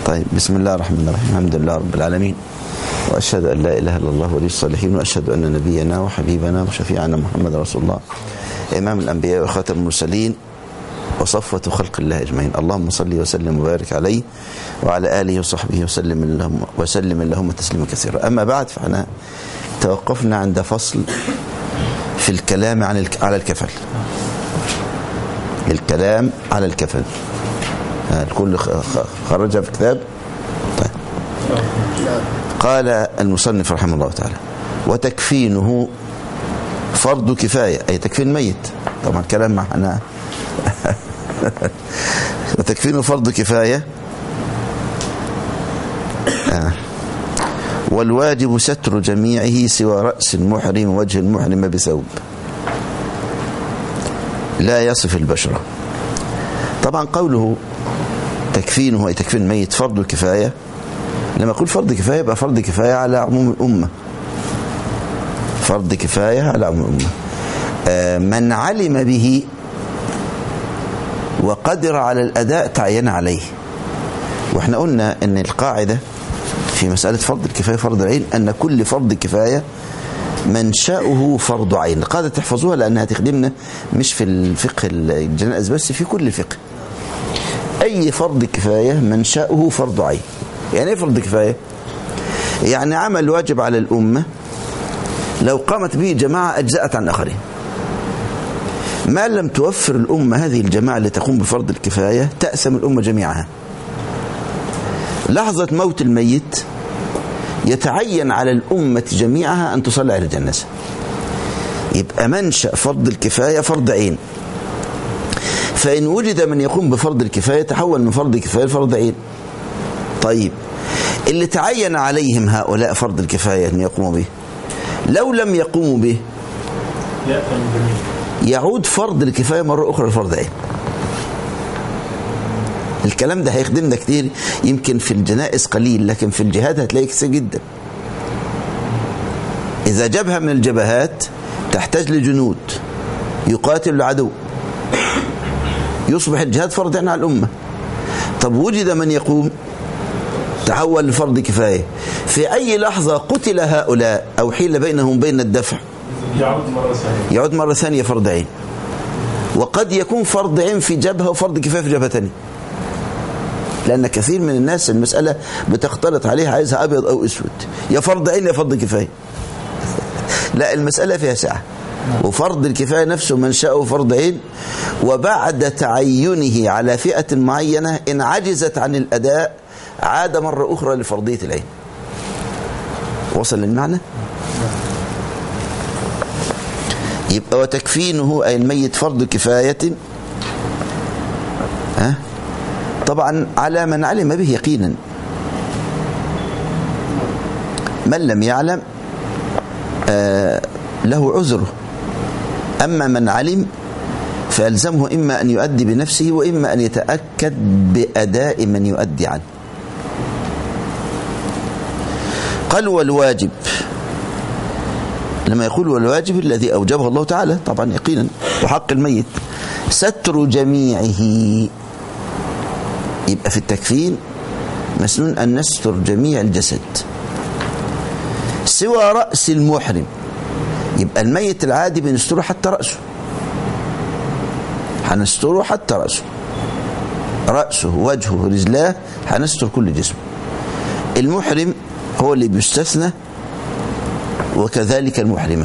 طيب بسم الله الرحمن الرحيم الحمد لله رب العالمين وأشهد أن لا إله إلا الله ولي الصالحين وأشهد أن نبينا وحبيبنا وشفيعنا محمد رسول الله إمام الأنبياء وخاتم المرسلين وصفوة خلق الله أجمعين اللهم صل وسلم وبارك عليه وعلى آله وصحبه وسلم اللهم, وسلم اللهم تسليما كثيرا أما بعد فاحنا توقفنا عند فصل في الكلام عن الك... على الكفل الكلام على الكفل الكل خرجها في كتاب طيب. قال المصنف رحمه الله تعالى وتكفينه فرض كفاية أي تكفين ميت طبعا كلام معنا وتكفينه فرض كفاية آه. والواجب ستر جميعه سوى رأس المحرم وجه المحرم بثوب لا يصف البشرة طبعا قوله تكفينه أي تكفين ميت فرض الكفاية لما أقول فرض كفاية يبقى فرض كفاية على عموم الأمة فرض كفاية على عموم الأمة آه من علم به وقدر على الأداء تعين عليه واحنا قلنا ان القاعدة في مسألة فرض الكفاية فرض العين أن كل فرض كفاية منشأه فرض عين القاعدة تحفظوها لأنها تخدمنا مش في الفقه الجنائز بس في كل الفقه أي فرض كفاية منشأه فرض عين يعني ايه فرض كفاية يعني عمل واجب على الأمة لو قامت به جماعة أجزأت عن آخرين ما لم توفر الأمة هذه الجماعة اللي تقوم بفرض الكفاية تأسم الأمة جميعها لحظة موت الميت يتعين على الأمة جميعها أن تصلي على الجنازة يبقى منشأ فرض الكفاية فرض عين فإن وجد من يقوم بفرض الكفاية تحول من فرض كفاية لفرض عين طيب اللي تعين عليهم هؤلاء فرض الكفاية أن يقوموا به لو لم يقوموا به يعود فرض الكفاية مرة أخرى لفرض عين الكلام ده هيخدمنا كتير يمكن في الجنائز قليل لكن في الجهاد هتلاقي كتير جدا إذا جبهة من الجبهات تحتاج لجنود يقاتل العدو يصبح الجهاد فرض عين على الأمة طب وجد من يقوم تحول لفرض كفاية في أي لحظة قتل هؤلاء أو حيل بينهم بين الدفع يعود مرة ثانية يعود مرة ثانية فرض عين وقد يكون فرض عين في جبهة وفرض كفاية في جبهة ثانية لأن كثير من الناس المسألة بتختلط عليها عايزها أبيض أو أسود يا فرض عين يا فرض كفاية لا المسألة فيها سعة وفرض الكفاية نفسه منشأه فرض عين وبعد تعينه على فئة معينة إن عجزت عن الأداء عاد مرة أخرى لفرضية العين وصل المعنى يبقى وتكفينه أي الميت فرض كفاية ها طبعا على من علم به يقينا من لم يعلم آه له عذره أما من علم فيلزمه إما أن يؤدي بنفسه وإما أن يتأكد بأداء من يؤدي عنه قال والواجب لما يقول والواجب الذي أوجبه الله تعالى طبعا يقينا وحق الميت ستر جميعه يبقى في التكفين مسنون أن نستر جميع الجسد سوى رأس المحرم يبقى الميت العادي بنستره حتى رأسه هنستره حتى رأسه رأسه وجهه رجلاه هنستر كل جسمه المحرم هو اللي بيستثنى وكذلك المحرمة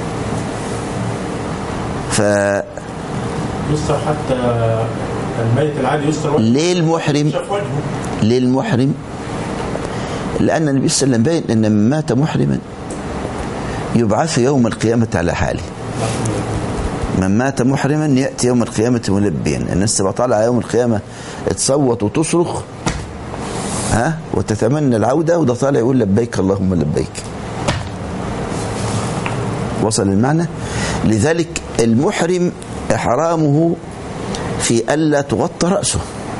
ف يستر حتى الميت العادي يستر وجهه ليه المحرم شاف وجهه ليه المحرم لأن النبي صلى الله عليه وسلم باين أن من مات محرما يبعث يوم القيامة على حاله من مات محرما يأتي يوم القيامة ملبيا الناس تبقى طالعة يوم القيامة تصوت وتصرخ ها وتتمنى العودة وده طالع يقول لبيك اللهم لبيك وصل المعنى لذلك المحرم إحرامه في ألا تغطى رأسه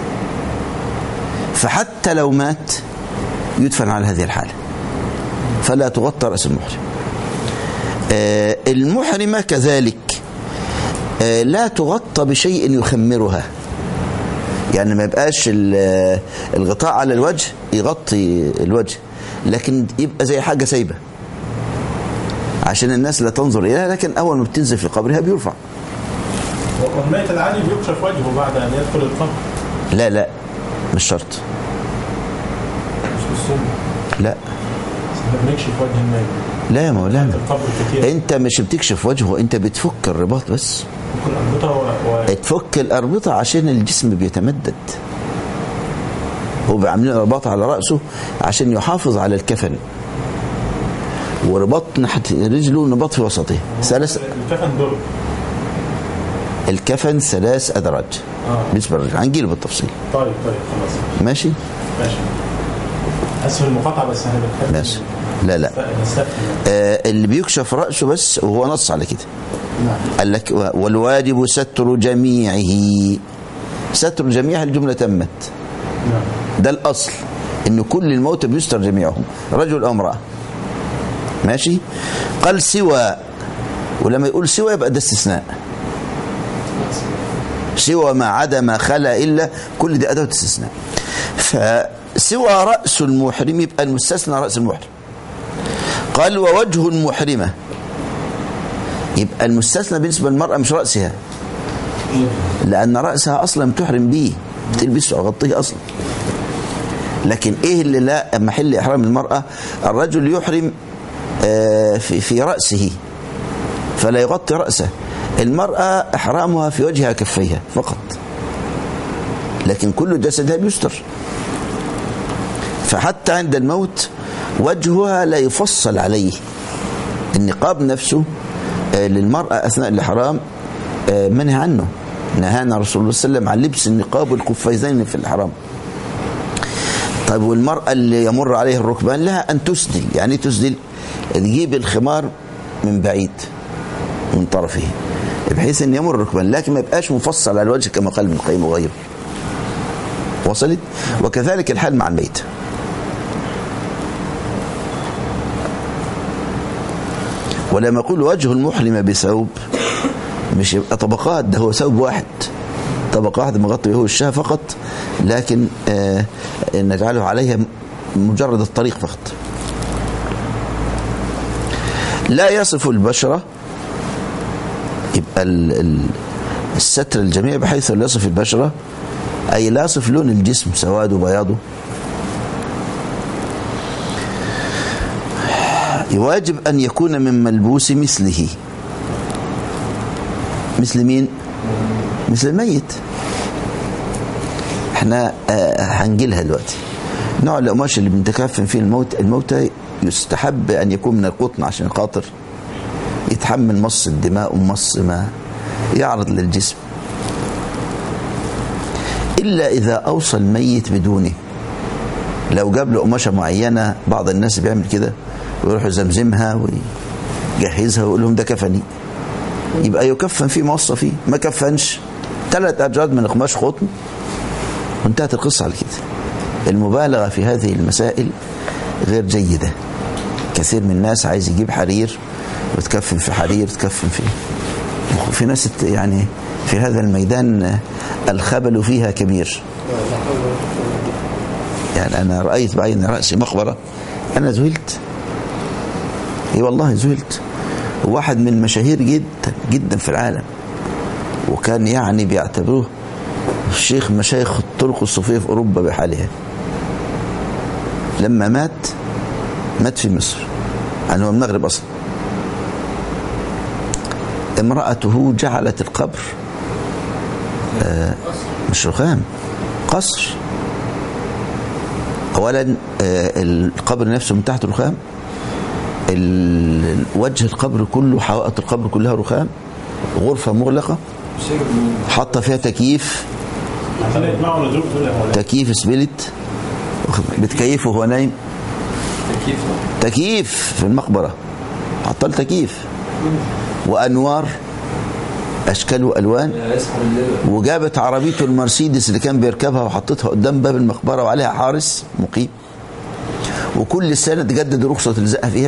فحتى لو مات يدفن على هذه الحالة فلا تغطى رأس المحرم آه المحرمة كذلك آه لا تغطى بشيء يخمرها يعني ما يبقاش ال- الغطاء على الوجه يغطي الوجه لكن يبقى زي حاجة سايبة عشان الناس لا تنظر إليها لكن أول ما بتنزل في قبرها بيرفع والميت العادي بيكشف وجهه بعد ان يدخل القبر لا لا مش شرط مش بالسنه لا احنا بنكشف وجه الميت لا يا مولانا القبر كتير انت مش بتكشف وجهه انت بتفك الرباط بس ممكن اربطها و... و... تفك الأربطة عشان الجسم بيتمدد هو عاملين رباط على رأسه عشان يحافظ على الكفن ورباط ناحية رجله نباط في وسطه ثلاث الكفن دور الكفن ثلاث أدراج اه بالنسبة للرجل هنجيله بالتفصيل طيب طيب خلاص ماشي ماشي اسف المقاطعه بس احنا بنحب ماشي لا لا نستفهم آه اللي بيكشف رأسه بس وهو نص على كده نعم قال لك والواجب ستر جميعه ستر جميع الجملة تمت نعم ده الأصل إن كل الموتى بيستر جميعهم رجل أو امرأة ماشي قال سوى ولما يقول سوى يبقى ده استثناء سوى ما عدا ما خلا إلا كل دي أدوات استثناء فسوى رأس المحرم يبقى المستثنى رأس المحرم قال ووجه المحرمة يبقى المستثنى بالنسبة للمرأة مش رأسها لأن رأسها أصلا بتحرم بيه بتلبسه أو غطيه أصلا لكن ايه اللي لا محل احرام المراه الرجل يحرم آه، في في راسه فلا يغطي راسه المراه احرامها في وجهها كفيها فقط لكن كل جسدها بيستر فحتى عند الموت وجهها لا يفصل عليه النقاب نفسه آه، للمراه اثناء الاحرام آه، منهى عنه نهانا رسول الله صلى الله عليه وسلم عن لبس النقاب والقفيزين في الاحرام طيب والمرأة اللي يمر عليها الركبان لها أن تسدل يعني إيه تسدل تجيب الخمار من بعيد من طرفه بحيث أن يمر الركبان لكن ما يبقاش مفصل على الوجه كما قال ابن القيم وغيره وصلت وكذلك الحال مع الميت ولما يقول وجه المحرم بثوب مش يبقى طبقات ده هو ثوب واحد طبقة واحدة مغطي به وشها فقط لكن آه نجعله عليها مجرد الطريق فقط لا يصف البشرة يبقى ال- ال- الستر الجميع بحيث لا يصف البشرة أي لا يصف لون الجسم سواده بياضه يواجب أن يكون من ملبوس مثله مثل مين؟ مثل الميت احنا آه، هنجيلها دلوقتي نوع القماش اللي بنتكفن فيه الموت الموتى يستحب ان يكون من القطن عشان خاطر يتحمل مص الدماء ومص ما يعرض للجسم الا اذا اوصى الميت بدونه لو جاب له قماشه معينه بعض الناس بيعمل كده ويروح يزمزمها ويجهزها ويقول لهم ده كفني يبقى يكفن فيه موصى فيه ما كفنش ثلاث أجراد من القماش قطن وانتهت القصة على كده المبالغة في هذه المسائل غير جيدة كثير من الناس عايز يجيب حرير وتكفن في حرير تكفن في في ناس ت- يعني في هذا الميدان الخبل فيها كبير يعني أنا رأيت بعين رأسي مقبرة أنا ذهلت اي والله ذهلت واحد من مشاهير جدا جدا في العالم وكان يعني بيعتبروه الشيخ مشايخ الطرق الصوفية في أوروبا بحالها لما مات مات في مصر يعني هو من المغرب أصلا امرأته جعلت القبر آه مش رخام قصر أولا آه القبر نفسه من تحت رخام ال- وجه القبر كله حوائط القبر كلها رخام غرفة مغلقة حاطة فيها تكييف عشان يجمعوا نزول دول يا مولانا تكييف سبلت بتكيفه وهو نايم تكييف تكييف في المقبرة حاطة له تكييف وأنوار أشكال وألوان يسحب الليل وجابت عربيته المرسيدس اللي كان بيركبها وحطتها قدام باب المقبرة وعليها حارس مقيم وكل سنة تجدد رخصة تلزقها فيها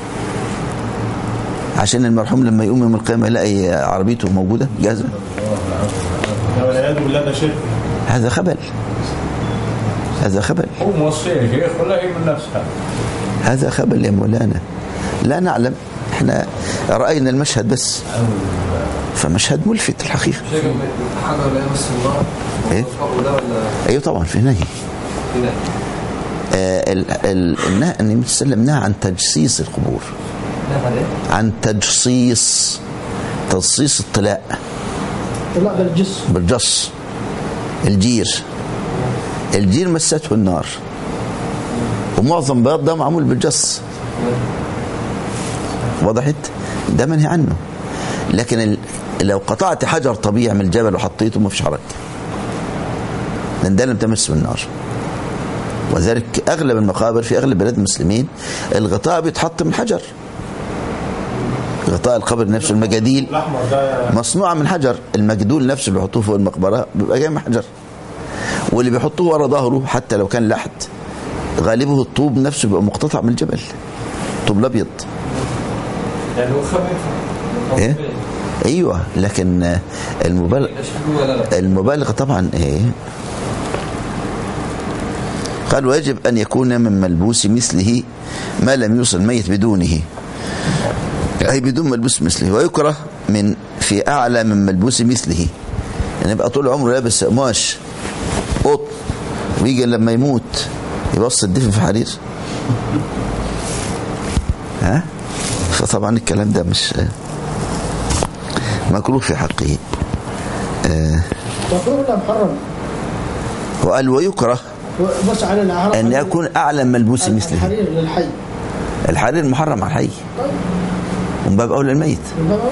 عشان المرحوم لما يقوم يوم القيامة يلاقي عربيته موجودة جاهزة ده والعياذ بالله ده شرك هذا خبل هذا خبل هو موصي يا شيخ ولا هي من نفسها؟ هذا خبل يا مولانا لا نعلم احنا رأينا المشهد بس فمشهد ملفت الحقيقة شيخ حجر لا يمس النار إيه؟ وده ولا ايوه طبعا في نهي كده آه ال- ال- النهي النبي صلى الله عليه وسلم نهى عن تجصيص القبور لا عليه عن تجصيص تجصيص الطلاء لا ده الجسم بالجص الجير الجير مسته النار ومعظم بياض ده معمول بالجص وضحت ده منهي عنه لكن ال... لو قطعت حجر طبيعي من الجبل وحطيته ما فيش حرج لان ده لم تمس بالنار وذلك اغلب المقابر في اغلب بلاد المسلمين الغطاء بيتحط من حجر غطاء القبر نفسه المجاديل الاحمر ده مصنوعة من حجر المجدول نفسه اللي بيحطوه فوق المقبرة بيبقى جاي من حجر واللي بيحطوه ورا ظهره حتى لو كان لحد غالبه الطوب نفسه بيبقى مقتطع من الجبل طوب الابيض يعني هو خفيف ايه ايوه لكن آه، المبالغ مش حلو ولا لا المبالغه طبعا ايه قال ويجب ان يكون من ملبوس مثله ما لم يوصل الميت بدونه اي بدون ملبوس مثله ويكره من في اعلى من ملبوس مثله يعني يبقى طول عمره لابس قماش قط ويجي لما يموت يبص الدفن في حرير ها فطبعا الكلام ده مش مكروه في حقه مكروه ولا محرم وقال ويكره بس على الأعراض أن يكون أعلى ملبوس مثله الحرير للحي الحرير محرم على الحي طيب ومن باب أولى الميت من باب أولى.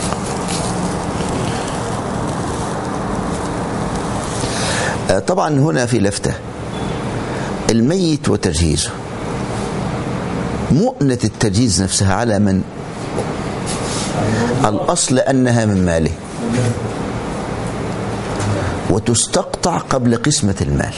آه، طبعا هنا في لفتة الميت وتجهيزه مؤنة التجهيز نفسها على من الأصل أنها من ماله وتستقطع قبل قسمة المال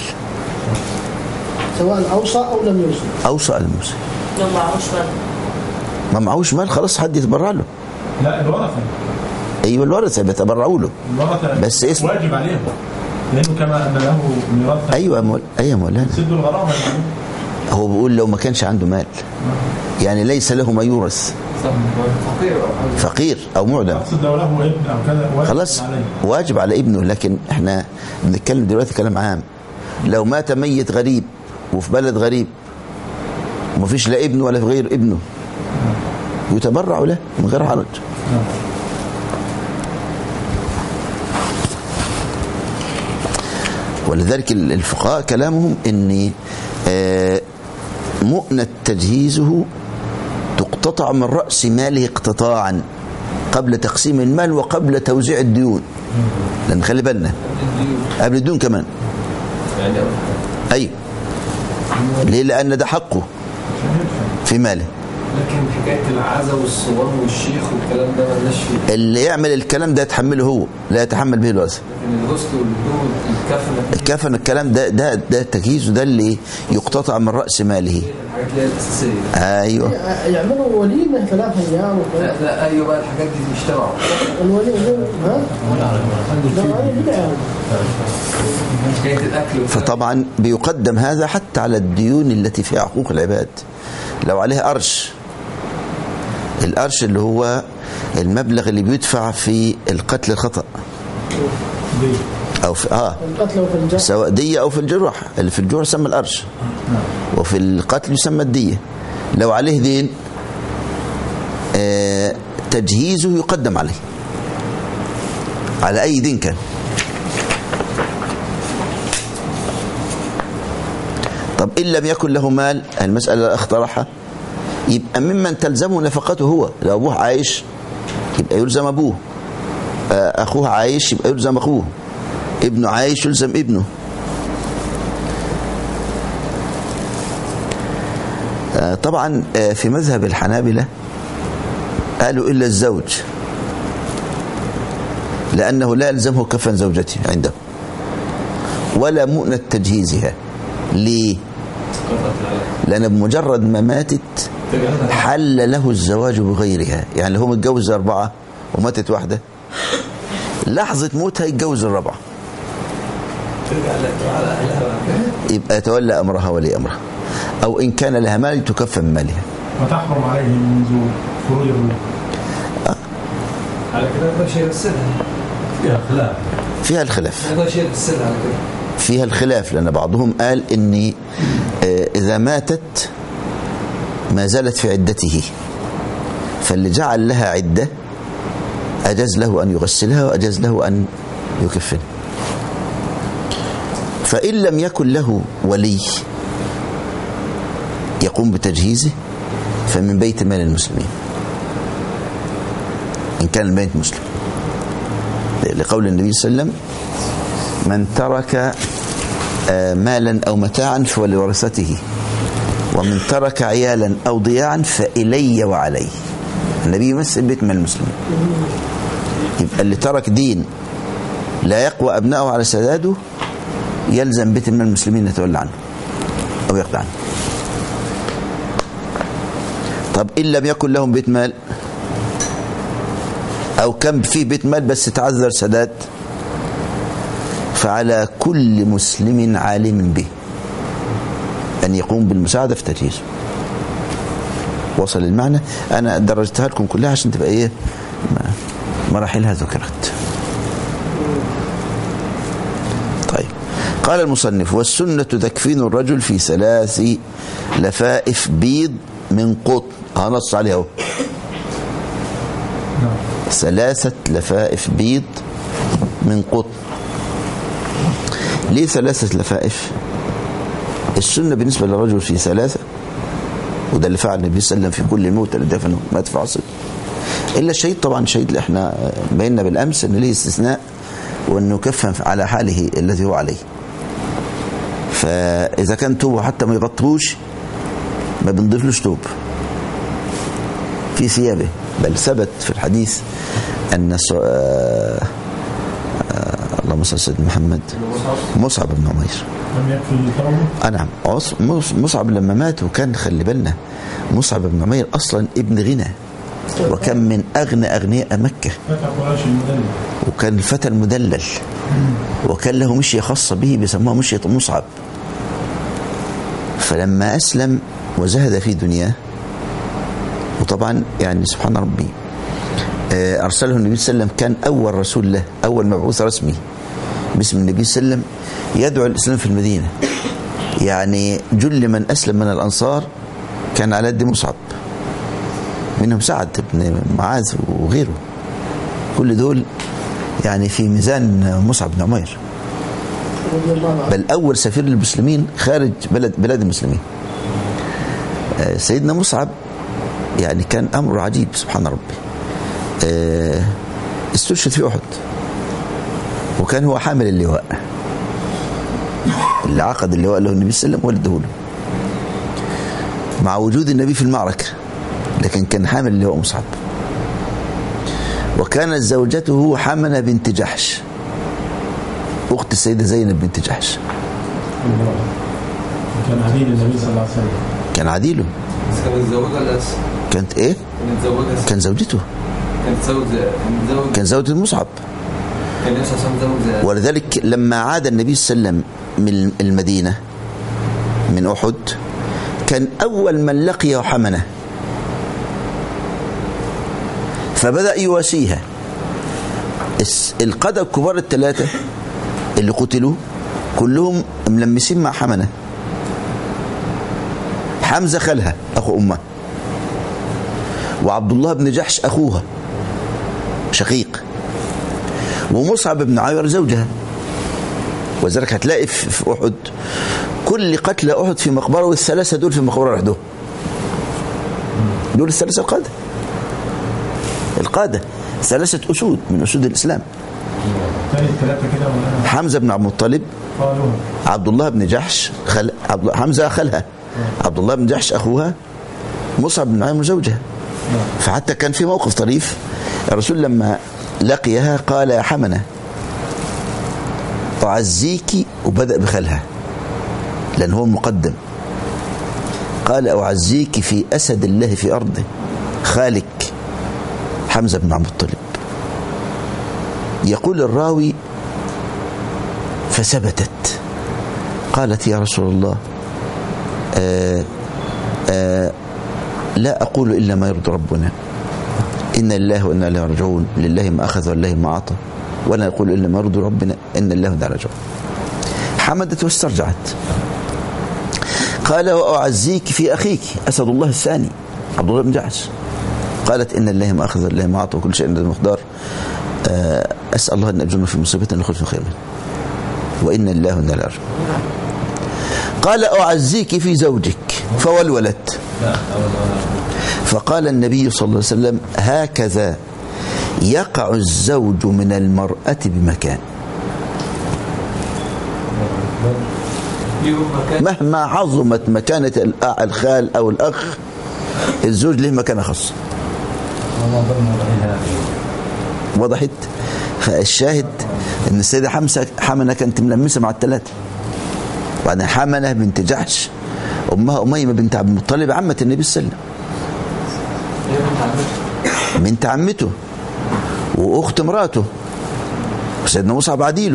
سواء أوصى أو لم يوصي أوصى الموسى لو معهوش مال ما معهوش مال خلاص حد يتبرع له لا الورثه أيوة الورثة بيتبرعوا له الورثه بس اسم- واجب عليهم لانه كما ان له ميراث أيوة يا مول... أيوة يا مولانا سدوا الغرامه يعني هو بيقول لو ما كانش عنده مال يعني ليس له ما يورث صح فقير أو حاجة. فقير أو معدم اقصد لو له ابن او كذا واجب خلاص عليه واجب على ابنه لكن احنا بنتكلم دلوقتي كلام عام لو مات ميت غريب وفي بلد غريب ومفيش لا ابنه ولا غير ابنه يتبرع له من غير حرج ولذلك الفقهاء كلامهم ان آه، مؤنة تجهيزه تقتطع من رأس ماله اقتطاعا قبل تقسيم المال وقبل توزيع الديون لأن خلي بالنا الديون. قبل الديون كمان يعني أول حاجة. أيوة ليه لأن ده حقه في ماله لكن حكايه العزا والصوان والشيخ والكلام ده مالناش فيه اللي يعمل الكلام ده يتحمله هو لا يتحمل به الوزن لكن الغسل والهدوء والكفن الكفن الكلام ده ده ده تجهيزه ده اللي يقتطع من رأس ماله الحاجات اللي هي الاساسيه أيوه يعملوا وليمة ثلاث أيام وكذا. لا لا ايوه بقى الحاجات دي مجتمعوا الوليمة ها؟ ده هذه بدعة حكايه الاكل والكلام. فطبعا بيقدم هذا حتى على الديون التي فيها حقوق العباد لو عليه قرش القرش اللي هو المبلغ اللي بيدفع في القتل الخطأ دي أو في آه القتل وفي الجرح سواء دية أو في الجروح اللي في الجروح يسمى القرش وفي القتل يسمى الدية لو عليه دين آه تجهيزه يقدم عليه على أي دين كان طب إن لم يكن له مال المسألة اللي اخترعها يبقى ممن تلزمه نفقته هو لو أبوه عايش يبقى يلزم أبوه آه، أخوه عايش يبقى يلزم أخوه ابنه عايش يلزم ابنه آه، طبعا آه، في مذهب الحنابلة قالوا إلا الزوج لأنه لا يلزمه كفن زوجته عنده ولا مؤنة تجهيزها ليه؟ لأن بمجرد ما ماتت حل له الزواج بغيرها يعني هو متجوز أربعة وماتت واحدة لحظة موتها يتجوز الرابعة ترجع لها على اهلها بعد كده يبقى يتولى امرها ولي امرها او ان كان لها مال تكفى من مالها وتحرم عليه منذ خروج الروح على كده يقدر شيء يرسلها فيها خلاف فيها الخلاف يقدر شيء يرسلها على كده فيها الخلاف لأن بعضهم قال إن آه، إذا ماتت ما زالت في عدته فاللي جعل لها عدة أجاز له أن يغسلها وأجاز له أن يكفن فإن لم يكن له ولي يقوم بتجهيزه فمن بيت مال المسلمين إن كان البيت مسلم لقول النبي صلى الله عليه وسلم من ترك آه، مالا أو متاعا فلورثته ومن ترك عيالا أو ضياعا فإلي وعلي النبي يمثل بيت من المسلمين يبقى اللي ترك دين لا يقوى أبنائه على سداده يلزم بيت من المسلمين يتولى عنه أو يقضي عنه طب إن لم يكن لهم بيت مال أو كان في بيت مال بس تعذر سداد فعلى كل مسلم عالم به أن يقوم بالمساعدة في تجهيزه وصل المعنى أنا درجتها لكم كلها عشان تبقى إيه ما- مراحلها ذكرت طيب قال المصنف والسنة تكفين الرجل في ثلاث لفائف بيض من قطن اه نص عليها اهو ثلاثة لفائف بيض من قطن ليه ثلاثة لفائف السنة بالنسبة للرجل في ثلاثة وده اللي فعل النبي صلى الله عليه وسلم في كل موت اللي دفنه مات في عصر إلا الشهيد طبعا الشهيد اللي احنا بينا بالأمس أن ليه استثناء وأنه كفن على حاله الذي هو عليه فإذا كان توبه حتى ما يغطوش ما بنضيفلوش توب في ثيابه بل ثبت في الحديث أن ص- آه، آه، اللهم صل على سيدنا محمد مصعب بن عمير لم يكفي ثوبه آه نعم عص- مص- مصعب لما مات وكان خلي بالنا مصعب بن عمير اصلا ابن غنى وكان من اغنى اغنياء مكه فتح قريش المدلل وكان الفتى المدلل وكان له مشيه خاصه به بيسموها مشيه مصعب فلما اسلم وزهد في دنياه وطبعا يعني سبحان ربي آه، ارسله النبي صلى الله عليه وسلم كان اول رسول له اول مبعوث رسمي باسم النبي صلى الله عليه وسلم يدعو الاسلام في المدينه يعني جل من اسلم من الانصار كان على يد مصعب منهم سعد بن معاذ وغيره كل دول يعني في ميزان مصعب بن عمير رضي الله عنه بل أول سفير للمسلمين خارج بلد بلاد المسلمين آه، سيدنا مصعب يعني كان أمر عجيب سبحان ربي آه، استشهد في أحد وكان هو حامل اللواء اللي عقد اللواء له النبي صلى الله عليه وسلم ولده له مع وجود النبي في المعركة لكن كان حامل اللواء مصعب وكانت زوجته حمنة بنت جحش أخت السيدة زينب بنت جحش كان عديد النبي صلى الله عليه وسلم كان عديله بس كان متزوجة ولا لسه؟ كانت ايه كان متزوجة كان زوجته كان متزوج كان متزوج كان زوجة المصعب كان نفسه عشان متزوج ولذلك لما عاد النبي صلى الله عليه وسلم من المدينة من أحد كان أول من لقيه حمنة فبدأ يواسيها الس- القادة الكبار الثلاثة اللي قتلوا كلهم ملمسين مع حمنة حمزة خالها أخو أمه وعبد الله بن جحش أخوها شقيق ومصعب بن عمير زوجها وذلك هتلاقي في في احد كل قتلى احد في مقبره والثلاثه دول في مقبره لوحدهم دول الثلاثه القاده القاده ثلاثه اسود من اسود الاسلام ثاني الثلاثة كده ولا حمزه بن عبد المطلب قالوا عبد الله بن جحش خل... عبد... الله- حمزه خالها عبد الله بن جحش اخوها مصعب بن عمير زوجها فحتى كان في موقف طريف الرسول لما لقيها قال يا حمنه اعزيك وبدا بخالها لان هو المقدم قال اعزيك في اسد الله في ارضه خالك حمزه بن عبد المطلب يقول الراوي فثبتت قالت يا رسول الله آآ آآ لا أقول إلا ما يرضي ربنا إن الله وإنا إليه راجعون لله ما أخذ ولله ما أعطى ولا نقول إلا ما يرضي ربنا إن الله وإنا راجعون حمدت واسترجعت قال وأعزيك في أخيك أسد الله الثاني عبد الله بن جحش قالت إن الله ما أخذ الله ما أعطى وكل شيء عنده مقدار آه، أسأل الله أن أجرنا في مصيبتنا نخرج من خير منها وإن الله وإنا إليه راجعون قال أعزيك في زوجك فولولت فقال النبي صلى الله عليه وسلم هكذا يقع الزوج من المرأة بمكان ليهم مكان مهما عظمت مكانة الأ- الخال أو الأخ الزوج له مكانة خاصة وما ظن إلى وضحت فالشاهد ان السيدة حمسة حمنة كانت ملمسة مع الثلاثة وبعدين حمنة بنت جحش أمها أميمة بنت عبد المطلب عمة النبي صلى الله عليه هي بنت عمتها وسلم بنت عمته وأخت مراته وسيدنا مصعب عديله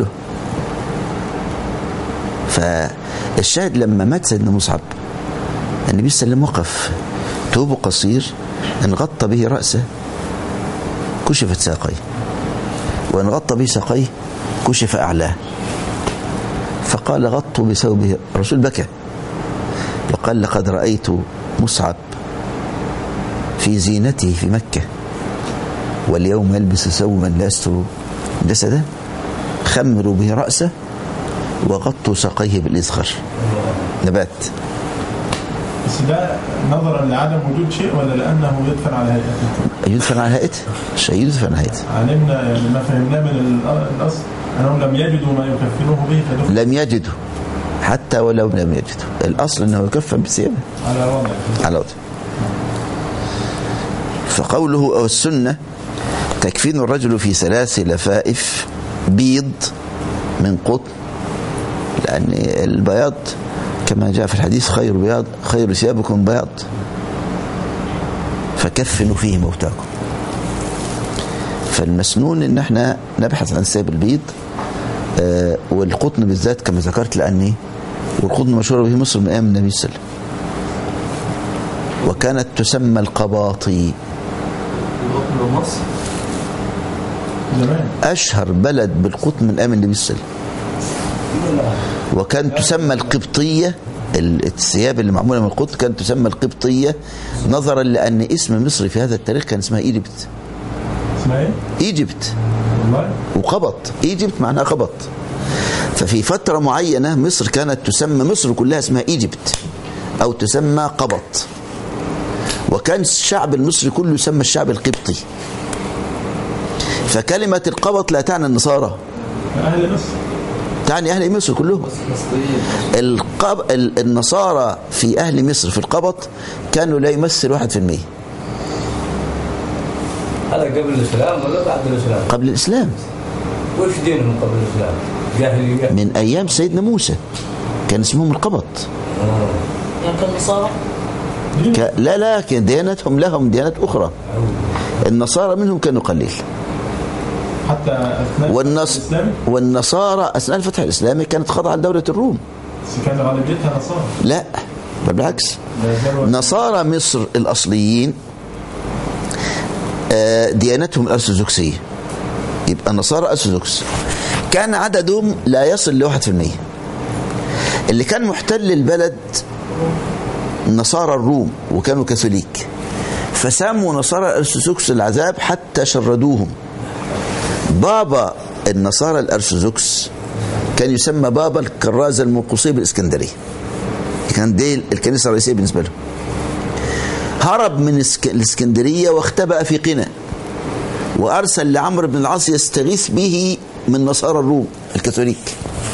فالشاهد لما مات سيدنا مصعب النبي صلى الله عليه وسلم وقف توبه قصير ان غطى به رأسه كشفت ساقيه وان غطى به ساقيه كشف أعلاه فقال غطوا بثوبه الرسول بكى وقال لقد رأيت مصعب في زينته في مكة واليوم يلبس ثوبا لا يستر جسده خمروا به رأسه وغطوا ساقيه بالإزخر نبات بس ده نظرا لعدم وجود شيء ولا لانه يدفن على هيئته؟ يدفن على هيئته شيء يدفن على هيئته علمنا يعني ما فهمناه من الأ- الاصل انهم لم يجدوا ما يكفنوه به فدفن لم يجده حتى ولو لم يجده الأصل أنه يكفن بثيابه على وضع على وجه فقوله أو السنة تكفين الرجل في ثلاث لفائف بيض من قطن لأن البياض كما جاء في الحديث خير بياض خير ثيابكم بياض فكفنوا فيه موتاكم فالمسنون ان احنا نبحث عن ثياب البيض آه، والقطن بالذات كما ذكرت لاني والقطن مشهور به مصر من ايام النبي صلى الله عليه وسلم وكانت تسمى القباطي القطن مصر زمان أشهر بلد بالقطن من أيام النبي صلى الله عليه وسلم وكانت تسمى القبطية ال- الثياب اللي معمولة من القطن كانت تسمى القبطية نظرا لأن اسم مصر في هذا التاريخ كان اسمها إيجيبت اسمها ايه؟ إيجيبت والله وقبط إيجيبت معناها قبط ففي فترة معينة مصر كانت تسمى مصر كلها اسمها إيجيبت أو تسمى قبط وكان الشعب المصري كله يسمى الشعب القبطي فكلمة القبط لا تعني النصارى اهل مصر تعني أهل مصر كلهم مصريين القب... ال- النصارى في أهل مصر في القبط كانوا لا يمثل واحد في المية هذا قبل الإسلام ولا بعد الإسلام؟ قبل الإسلام وش دينهم قبل الإسلام؟ جاهلية من أيام سيدنا موسى كان اسمهم القبط يمكن نصارى ك... لا لا كان ديانتهم لهم ديانات أخرى النصارى منهم كانوا قليل حتى اثناء والنص... الاسلامي والنصارى أثناء الفتح الإسلامي كانت خاضعة لدولة الروم بس كان غالبيتها نصارى لا بل بالعكس ده جرى- نصارى مصر الأصليين آه، ديانتهم الأرثوذكسية يبقى النصارى أرثوذكس كان عددهم لا يصل لواحد في المية اللي كان محتل البلد نصارى الروم وكانوا كاثوليك فسموا نصارى الأرثوذكس العذاب حتى شردوهم بابا النصارى الأرثوذكس كان يسمى بابا الكرازة المنقوصية بالإسكندرية كان دي الكنيسة الرئيسية بالنسبة له هرب من اسك- الإسكندرية واختبأ في قنا وأرسل لعمرو بن العاص يستغيث به من نصارى الروم الكاثوليك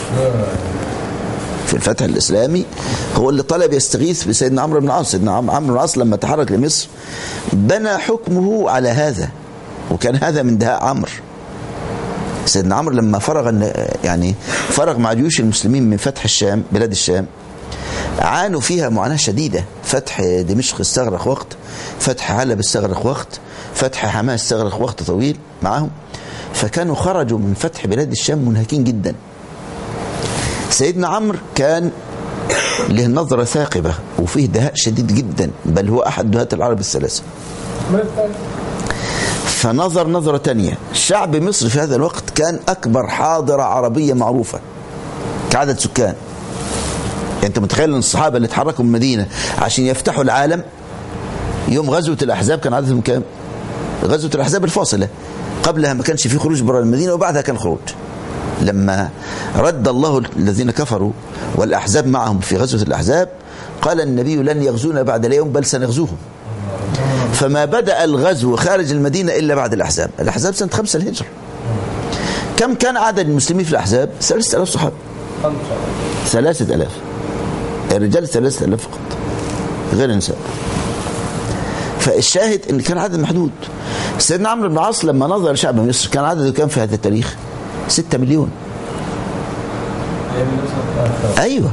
في الفتح الإسلامي هو اللي طلب يستغيث بسيدنا عمرو بن العاص سيدنا عم- عمرو بن العاص لما تحرك لمصر بنى حكمه على هذا وكان هذا من دهاء عمرو سيدنا عمرو لما فرغ الن- يعني فرغ مع جيوش المسلمين من فتح الشام بلاد الشام عانوا فيها معاناة شديدة فتح دمشق استغرق وقت فتح حلب استغرق وقت فتح حماس استغرق وقت طويل معهم فكانوا خرجوا من فتح بلاد الشام منهكين جدا سيدنا عمرو كان له نظرة ثاقبة وفيه دهاء شديد جدا بل هو أحد دهاة العرب الثلاثة فنظر نظرة تانية شعب مصر في هذا الوقت كان أكبر حاضرة عربية معروفة كعدد سكان يعني أنت متخيل أن الصحابة اللي اتحركوا من المدينة عشان يفتحوا العالم يوم غزوة الأحزاب كان عددهم كام؟ غزوة الأحزاب الفاصلة قبلها ما كانش في خروج برا المدينة وبعدها كان خروج لما رد الله الذين كفروا والأحزاب معهم في غزوة الأحزاب قال النبي لن يغزونا بعد اليوم بل سنغزوهم فما بدأ الغزو خارج المدينة إلا بعد الأحزاب الأحزاب سنة خمسة الهجرة كم كان عدد المسلمين في الأحزاب ثلاثة ألاف صحابة ثلاثة ألاف الرجال ثلاثة ألاف فقط غير النساء فالشاهد ان كان عدد محدود سيدنا عمرو بن العاص لما نظر شعب مصر كان عدده كام في هذا التاريخ 6 مليون ايوه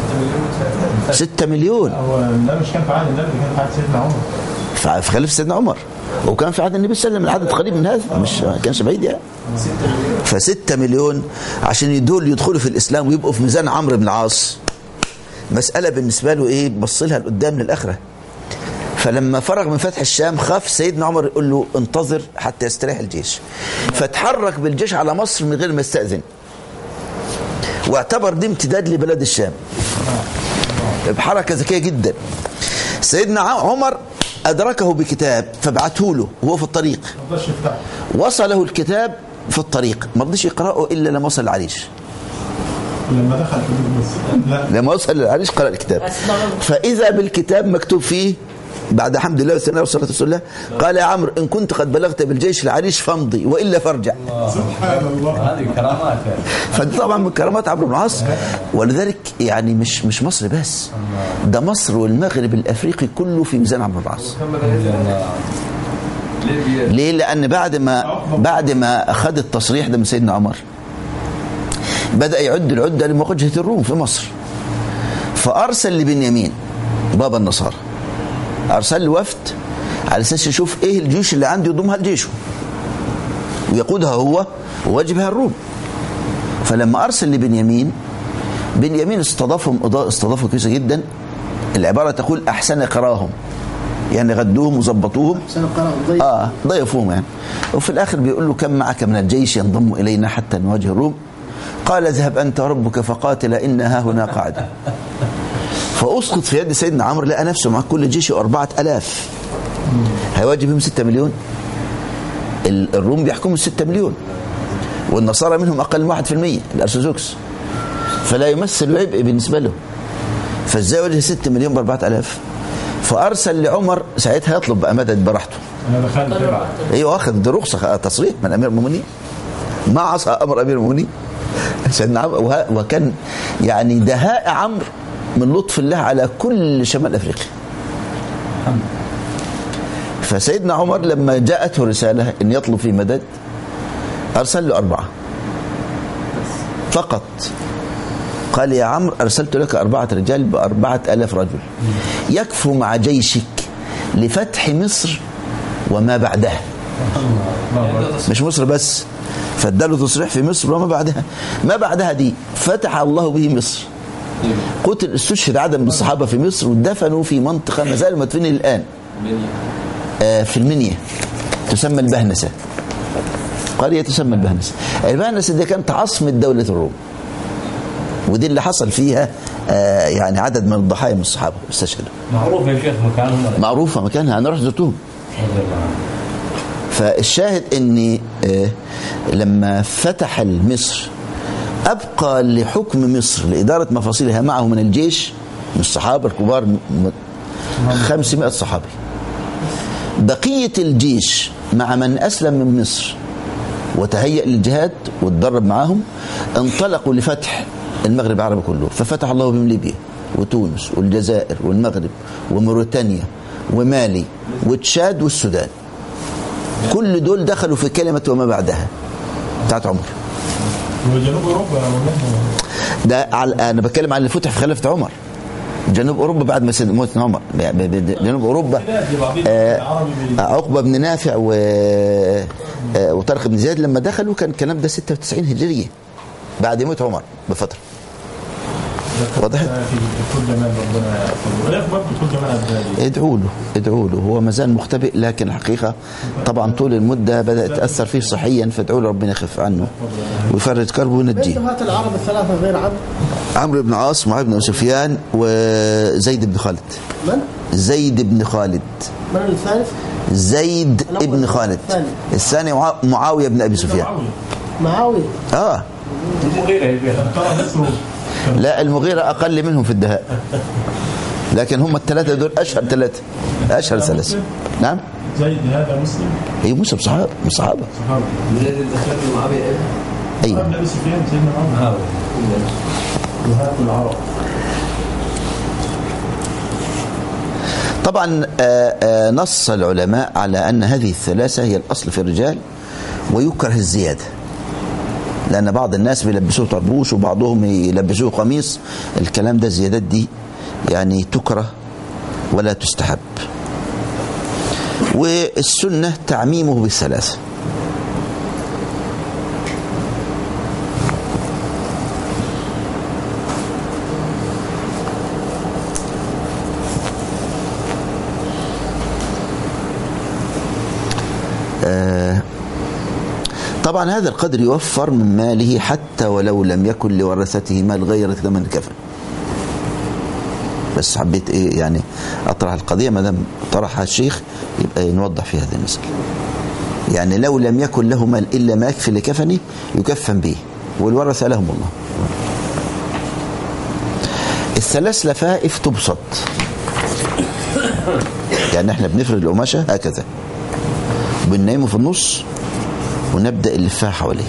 6 مليون هو ده مش كان في عهد النبي كان في عهد سيدنا عمر في خليفه سيدنا عمر وكان في عهد النبي صلى الله عليه وسلم العدد قريب من هذا مش ما كانش بعيد يعني ف6 مليون عشان دول يدخلوا في الاسلام ويبقوا في ميزان عمرو بن العاص مساله بالنسبه له ايه بص لها لقدام للاخره فلما فرغ من فتح الشام خاف سيدنا عمر يقول له انتظر حتى يستريح الجيش فتحرك بالجيش على مصر من غير ما يستأذن واعتبر دي امتداد لبلاد الشام بحركة ذكية جدا سيدنا عمر أدركه بكتاب فبعته له وهو في الطريق ما رضاش يفتحه وصله الكتاب في الطريق ما رضيش يقرأه إلا لما وصل العريش لما دخل حدود مصر لا لما وصل العريش قرأ الكتاب فإذا بالكتاب مكتوب فيه بعد حمد الله والثناء والصلاة والسلام قال يا عمرو إن كنت قد بلغت بالجيش العريش فامضي وإلا فارجع سبحان الله هذه كرامات يعني فدي طبعا من كرامات عمرو بن العاص ولذلك يعني مش مش مصر بس ده مصر والمغرب الافريقي كله في ميزان عمرو بن العاص ليبيا ليه لان بعد ما بعد ما اخذ التصريح ده من سيدنا عمر بدا يعد العده لمواجهه الروم في مصر فارسل لبنيامين بابا النصارى ارسل له وفد على اساس يشوف ايه الجيوش اللي عنده يضمها لجيشه ويقودها هو ويواجه بها الروم فلما ارسل لبنيامين بنيامين استضافهم إضاءة- استضافه كويسه جدا العباره تقول احسن قراهم يعني غدوهم وظبطوهم عشان القراءة ضيق اه ضيفوهم يعني وفي الاخر بيقول له كم معك من الجيش ينضم الينا حتى نواجه الروم قال اذهب انت وربك فقاتل انها هنا قاعده فاسقط في يد سيدنا عمرو لقى نفسه مع كل جيشه أربعة ألاف هيواجه بهم ستة مليون ال- الروم بيحكموا ستة مليون والنصارى منهم أقل من واحد في المية الأرثوذكس فلا يمثل عبء بالنسبة له فازاي واجه ستة مليون بأربعة ألاف فأرسل لعمر ساعتها يطلب بقى مدد براحته انا دخلت تبع ايوه واخد رخصه تصريح من امير المؤمنين ما عصى امر امير المؤمنين سيدنا عمرو وه- وكان يعني دهاء عمرو من لطف الله على كل شمال افريقيا فسيدنا عمر لما جاءته رساله ان يطلب في مدد ارسل له اربعه فقط قال يا عمرو ارسلت لك اربعه رجال باربعه الاف رجل يكفو مع جيشك لفتح مصر وما بعدها مش مصر بس فاداله تصريح في مصر وما بعدها ما بعدها دي فتح الله به مصر قتل استشهد عدد من الصحابه في مصر ودفنوا في منطقه ما زالوا مدفونين الان آه، في المنيا تسمى البهنسه قريه تسمى البهنسه البهنسه دي كانت عاصمه دوله الروم ودي اللي حصل فيها آه، يعني عدد من الضحايا من الصحابه استشهدوا معروف يا شيخ مكانهم ولا معروفه مكانها انا رحت زرتهم رضي الله عنه. فالشاهد ان آه، لما فتح مصر ابقى لحكم مصر لاداره مفاصلها معه من الجيش من الصحابه الكبار م- م- 500 صحابي بقيه الجيش مع من اسلم من مصر وتهيأ للجهاد واتدرب معاهم انطلقوا لفتح المغرب العربي كله ففتح الله بهم ليبيا وتونس والجزائر والمغرب وموريتانيا ومالي وتشاد والسودان كل دول دخلوا في كلمة وما بعدها بتاعت عمر وجنوب اوروبا يا مولانا ده على انا بتكلم عن اللي فتح في خلافة عمر جنوب اوروبا بعد ما سيد- موت عمر ب- ب- ب- جنوب اوروبا دي بعضين آه، العربي بي- عقبه بن نافع و آه، وطارق بن زياد لما دخلوا كان الكلام ده 96 هجريه بعد موت عمر بفتره وضحت؟ في كل جمال ربنا يحفظه وياك برضه كل جمال عبد الهادي ادعوا له ادعوا له هو ما زال مختبئ لكن الحقيقه طبعا طول المده بدات تاثر فيه صحيا فادعوا له ربنا يخف عنه ويفرج كربه من وينجيه دفعات العرب الثلاثة غير عبد عمرو بن عاص معاذ بن سفيان وزيد بن خالد من؟ زيد بن خالد من الثالث؟ زيد الأول بن خالد الثاني. الثاني معا- معاويه بن ابي سفيان معاوية معاوية اه المغيرة يبيعها ترى مصر لا المغيرة أقل منهم في الدهاء لكن هم الثلاثة دول أشهر ثلاثة أشهر ثلاثة نعم زيد هذا مسلم هي موسى صحابة من صحابة صحابي زيد الدخل معاوية ابن أيوة ابن ابي سفيان سيدنا معاويه وهاب العرب طبعا آه، آه، نص العلماء على أن هذه الثلاثة هي الأصل في الرجال ويكره الزيادة لأن بعض الناس بيلبسوه طربوش وبعضهم يلبسوه قميص الكلام ده الزيادات دي يعني تكره ولا تستحب والسنة تعميمه بالثلاثة طبعا هذا القدر يوفر من ماله حتى ولو لم يكن لورثته مال غير ثمن الكفن بس حبيت ايه يعني اطرح القضيه ما دام طرحها الشيخ يبقى نوضح في هذه المساله يعني لو لم يكن له مال الا ما يكفي لكفنه يكفن به والورثه لهم الله الثلاث لفائف تبسط يعني احنا بنفرد القماشه هكذا بننيمه في النص ونبدا اللفاها حواليه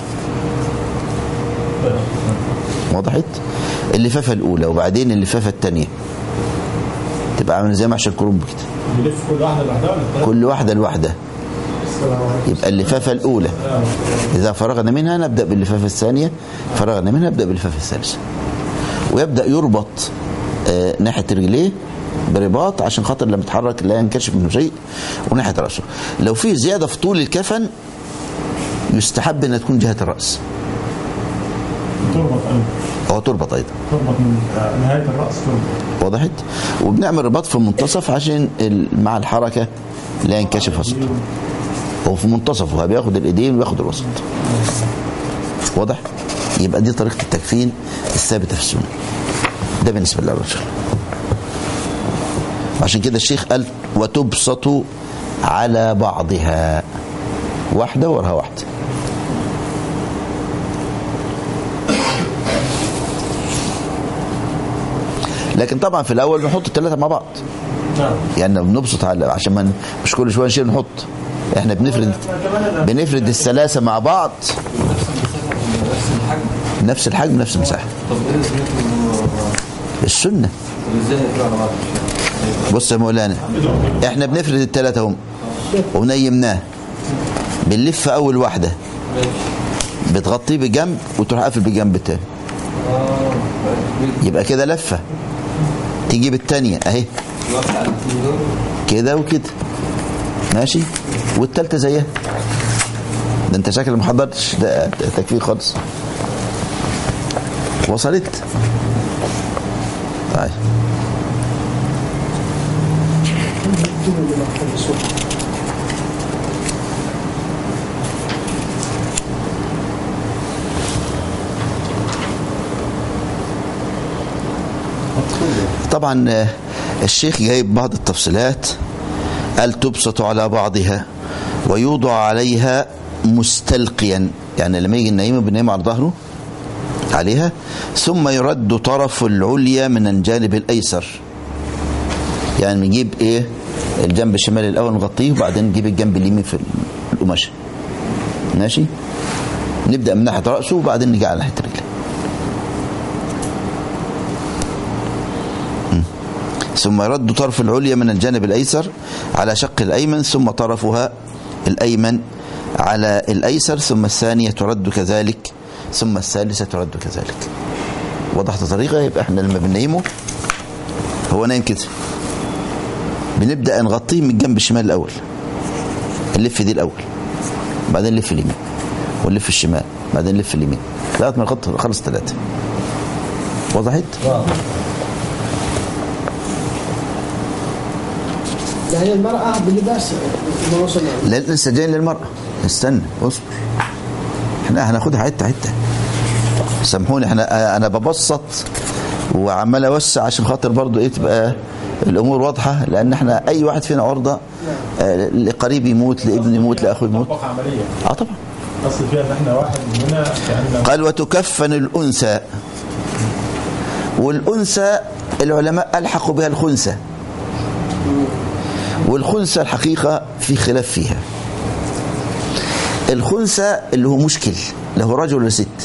وضحت اللفافه الاولى وبعدين اللفافه الثانيه تبقى عامله زي محشي الكرنب كده بيلف كل واحده لوحدها ولا الثلاثة؟ كل واحده لوحدها يبقى اللفافه الاولى اذا فرغنا منها نبدا باللفافه الثانيه فرغنا منها نبدا باللفافه الثالثه ويبدا يربط آه، ناحيه رجليه برباط عشان خاطر لما يتحرك لا ينكشف منه شيء وناحيه راسه لو في زياده في طول الكفن يستحب انها تكون جهه الراس تربط أيضا او تربط ايضا تربط من آه، نهايه الراس تربط وضحت وبنعمل رباط في المنتصف عشان ال- مع الحركه لا ينكشف وسط هو في منتصفه بياخد الايدين وياخد الوسط واضح يبقى دي طريقه التكفين الثابته في السنه ده بالنسبه للرجل عشان كده الشيخ قال وتبسط على بعضها واحده وراها واحده لكن طبعا في الاول بنحط الثلاثه مع بعض نعم يعني بنبسط على عشان ما ن- مش كل شويه نشيل نحط احنا بنفرد بنفرد الثلاثه مع بعض نفس الحجم نفس الحجم نفس المساحه طب ايه سنته السنه طب ازاي يطلع على بعض بص يا مولانا احنا بنفرد الثلاثه هم ونيمناه بنلف اول واحده بتغطيه بجنب وتروح قافل بجنب التاني اه يبقى كده لفه تجيب الثانيه اهي الواحد على الاثنين دول كده وكده ماشي والتالتة زيها ده انت شكل ما حضرتش ده تكفير خالص وصلت طيب طبعا آه، الشيخ جايب بعض التفصيلات قال تبسط على بعضها ويوضع عليها مستلقيا يعني لما يجي النايم بننام على ظهره عليها ثم يرد طرف العليا من الجانب الايسر يعني نجيب ايه الجنب الشمالي الاول نغطيه وبعدين نجيب الجنب اليمين في القماشه ماشي نبدا من ناحيه راسه وبعدين نيجي على ناحيه رجله ثم يرد طرف العليا من الجانب الأيسر على شق الأيمن ثم طرفها الأيمن على الأيسر ثم الثانية ترد كذلك ثم الثالثة ترد كذلك وضحت طريقة يبقى احنا لما بننيمه هو نايم كده بنبدأ نغطيه من الجنب الشمال الأول نلف دي الأول بعدين نلف اليمين ونلف الشمال بعدين نلف اليمين لغاية ما نغطي خلص ثلاثة وضحت يعني المرأة بلباس ما وصلنا لا لسه جايين للمرأة استنى اصبر احنا هناخدها حتة حتة سامحوني احنا انا ببسط وعمال اوسع عشان خاطر برضو ايه تبقى الامور واضحة لان احنا اي واحد فينا عرضة آه، لقريب يموت لابن يموت لاخوه يموت طبق عمليه اه طبعا اصل فيها ان احنا واحد مننا كان قال وتكفن الأنثى والأنثى العلماء ألحقوا بها الخنثى والخنثى الحقيقة في خلاف فيها الخنثى اللي هو مشكل له رجل ولا ست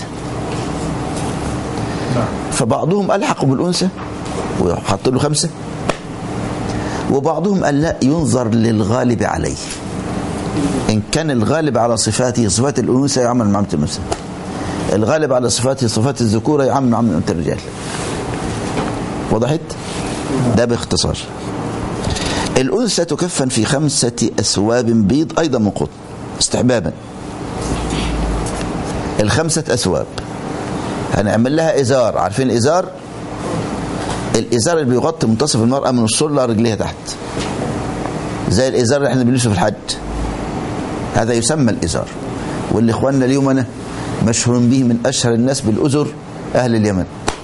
نعم فبعضهم ألحقوا بالأنثى وحط له خمسة وبعضهم قال لا ينظر للغالب عليه إن كان الغالب على صفاته صفات الأنوثة يعمل معاملة الأنثى الغالب على صفاته صفات الذكورة يعمل معاملة الرجال وضحت؟ ده باختصار الأنثى تكفن في خمسة أثواب بيض أيضا من قطن استحبابا الخمسة أثواب هنعمل لها إزار عارفين الإزار الإزار اللي بيغطي منتصف المرأة من الصلة رجليها تحت زي الإزار اللي احنا بنلبسه في الحج هذا يسمى الإزار واللي إخواننا اليوم أنا مشهور به من أشهر الناس بالأزر أهل اليمن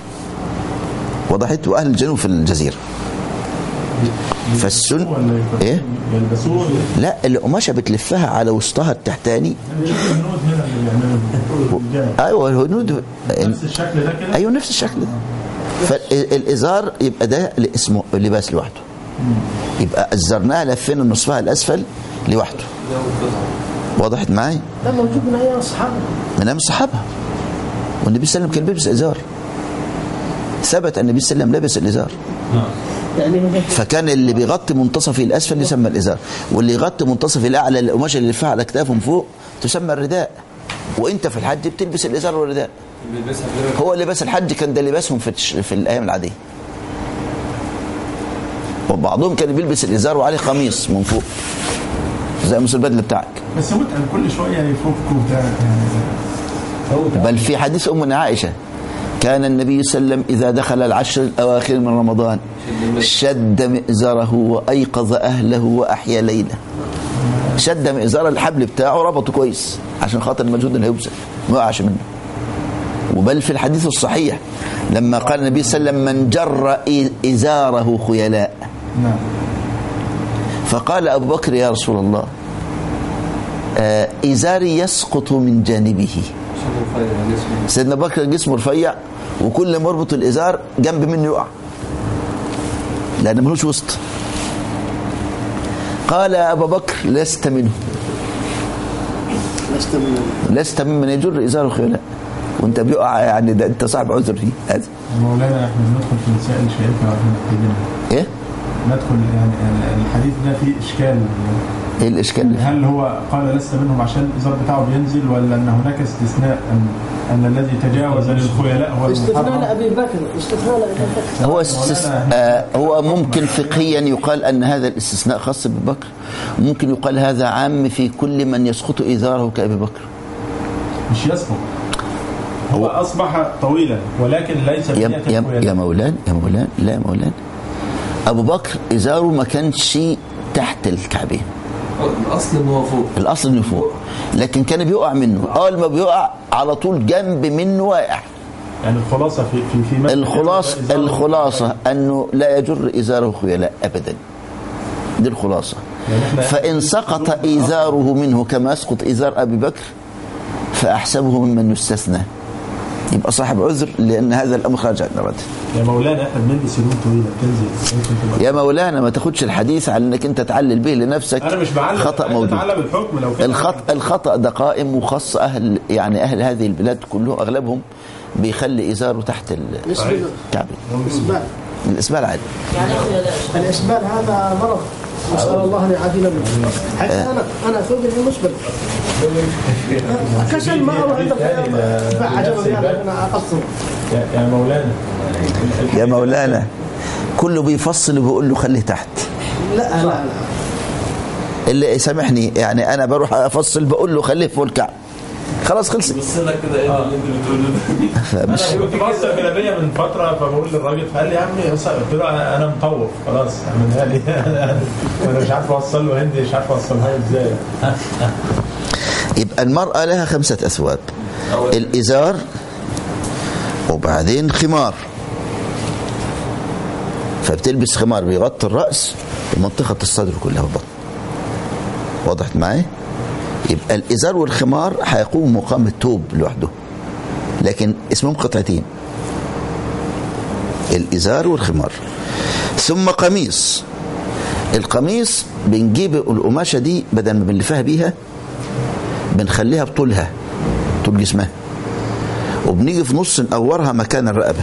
وضحت وأهل الجنوب في الجزيرة فالسن ولا إيه يلبسوه لا القماشة بتلفها على وسطها التحتاني نشوف الهنود هنا اللي بيعملوا الجامع أيوة الهنود نفس الشكل ده كده ايوه نفس الشكل ده فالازار يبقى ده اللي اسمه لباس لوحده يبقى ازرناها لفينا نصفها الاسفل لوحده وضحت معايا ده موجود من ايام الصحابه من ايام الصحابه والنبي صلى الله عليه وسلم كان بيلبس ازار ثبت ان النبي صلى الله عليه وسلم لبس الازار يعني هو فكان اللي بيغطي منتصف الاسفل يسمى الازار واللي يغطي منتصف الاعلى القماشه اللي يلفها على اكتافهم فوق تسمى الرداء وانت في الحج بتلبس الازار والرداء بيلبسها في غير هو لباس الحج كان ده لباسهم في الش- في الايام العاديه وبعضهم كان بيلبس الازار وعليه قميص من فوق زي مثل البدله بتاعك بس متعب كل شويه يفكوا بتاع يعني بل في حديث امنا عائشه كان النبي صلى الله عليه وسلم اذا دخل العشر الاواخر من رمضان شد مئزره وايقظ اهله واحيا ليله شد مئزر الحبل بتاعه ربطه كويس عشان خاطر المجهود اللي هيبذل ما يقعش منه وبل في الحديث الصحيح لما قال النبي صلى الله عليه وسلم من جر إ- ازاره خيلاء نعم فقال ابو بكر يا رسول الله آه، ازاري يسقط من جانبه شكله رفيع جسمه سيدنا أبو بكر جسمه رفيع وكل ما يربط الازار جنب منه يقع لان ملوش وسط قال يا ابا بكر لست منه لست من لست ممن يجر ازاره خيلاء وانت بيقع يعني ده انت صاحب عذر فيه هذا مولانا احنا بندخل في مسائل شائكه وعايزين نحتاجينها ايه ندخل يعني يعني الحديث ده فيه اشكال ايه الاشكال هل هو قال لست منهم عشان الازار بتاعه بينزل ولا ان هناك استثناء ان ان الذي تجاوز للخيلاء هو استثناء المحرم لابي بكر استثناء لابي بكر هو استس... آه هو ممكن فقهيا يقال ان هذا الاستثناء خاص بابي بكر ممكن يقال هذا عام في كل من يسقط ازاره كابي بكر مش يسقط هو اصبح طويلا ولكن ليس يا بنية يا الخيلاء. يا مولان يا مولان لا يا مولان ابو بكر ازاره ما كانش تحت الكعبين الاصل ان هو فوق الاصل انه فوق لكن كان بيقع منه اول ما بيقع على طول جنب منه واقع يعني الخلاصه في في في مسألة الخلاص إزار- الخلاصه انه لا يجر ازاره خيلاء ابدا دي الخلاصه يعني إحنا- فان سقط ازاره منه كما يسقط ازار ابي بكر فاحسبه ممن يستثنى يبقى صاحب عذر لان هذا الامر خارج عن ارادته يا مولانا احنا بنلبس هدوم طويله بتنزل ممكن تبقى يا مولانا ما تاخدش الحديث على انك انت تعلل به لنفسك انا مش بعلم خطا عايز موجود اتعلم الحكم لو كده الخط الخطا ده قائم وخاص اهل يعني اهل هذه البلاد كلهم اغلبهم بيخلي ازاره تحت بالنسبه الكعب للاسبال الاسبال عادي يعني ايه خيلاء الاسبال هذا مرض نسال الله ان يعافينا منه حتى انا انا فوق المسبل كسل ما اروح عند الخيام بعد انا اقصر يا يا مولانا يا مولانا كله بيفصل وبيقول له خليه تحت لا لا لا اللي سامحني يعني انا بروح افصل بقول له خليه فوق الكعب خلاص خلصت بص لك كده ايه ده اللي انت بتقوله ده فمش انا كنت بوصل جلابيه من فتره فبقول للراجل فقال لي يا عمي قلت له انا انا مطوف خلاص اعملها لي انا مش عارف اوصل له هندي مش عارف اوصلها له ازاي يبقى المرأة لها خمسة أثواب الإزار وبعدين خمار فبتلبس خمار بيغطي الرأس ومنطقة الصدر كلها والبطن وضحت معايا يبقى الإزار والخمار هيقوم مقام التوب لوحده لكن اسمهم قطعتين الإزار والخمار ثم قميص القميص بنجيب القماشة دي بدل ما بنلفها بيها بنخليها بطولها طول جسمها وبنيجي في نص نقورها مكان الرقبة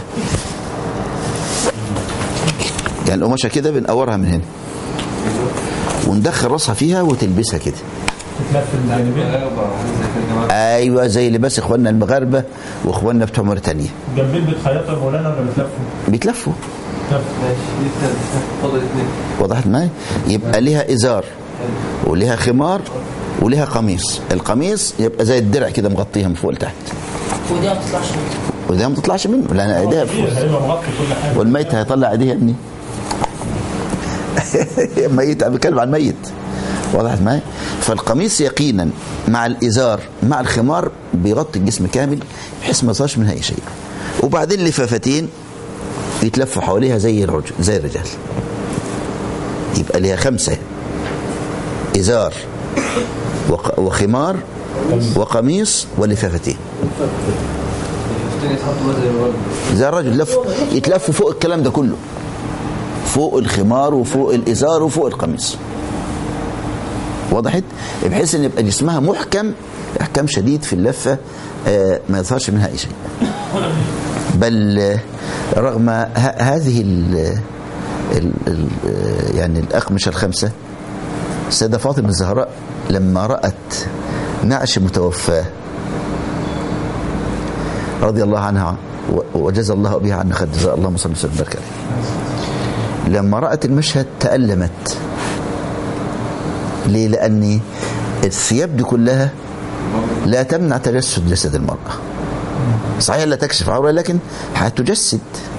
يعني القماشة كده بنقورها من هنا وندخل راسها فيها وتلبسها كده تتلف الجانبين غابة حاجة زي كده يا جماعة ايوه زي لباس اخواننا المغاربه واخواننا بتوع موريتانيا جنبين بتخيطوا يا مولانا ولا بتلفوا؟ بيتلفوا تلف ماشي دي التالتة فاضل اتنين وضحت معايا يبقى ليها ازار وليها خمار وليها قميص القميص يبقى زي الدرع كده مغطيها من فوق لتحت ودي ما بتطلعش منها وده ما تطلعش منه لان ايديها فوق كبير هيبقى مغطي كل حاجه والميت هيطلع ايديه يا ابني ميت انا بتكلم عن ميت وضحت معايا فالقميص يقينا مع الازار مع الخمار بيغطي الجسم كامل بحيث ما يظهرش منها اي شيء وبعدين لفافتين يتلفوا حواليها زي الرجل زي الرجال يبقى ليها خمسه ازار وق- وخمار وقميص ولفافتين التاني يتحطوا بقى زي الولد زي الرجل لف يتلف فوق الكلام ده كله فوق الخمار وفوق الازار وفوق القميص وضحت بحيث ان يبقى جسمها محكم احكام شديد في اللفه آه، ما يظهرش منها اي شيء بل آه، رغم ه- هذه ال ال ال آه، يعني الاقمشه الخمسه السيده فاطمه الزهراء لما رات نعش متوفاه رضي الله عنها و- وجزى الله بها عنا خير جزاء اللهم صل وسلم وبارك عليه لما رأت المشهد تألمت ليه لأن الثياب دي كلها لا تمنع تجسد جسد المرأة صحيح لا تكشف عورة لكن هتجسد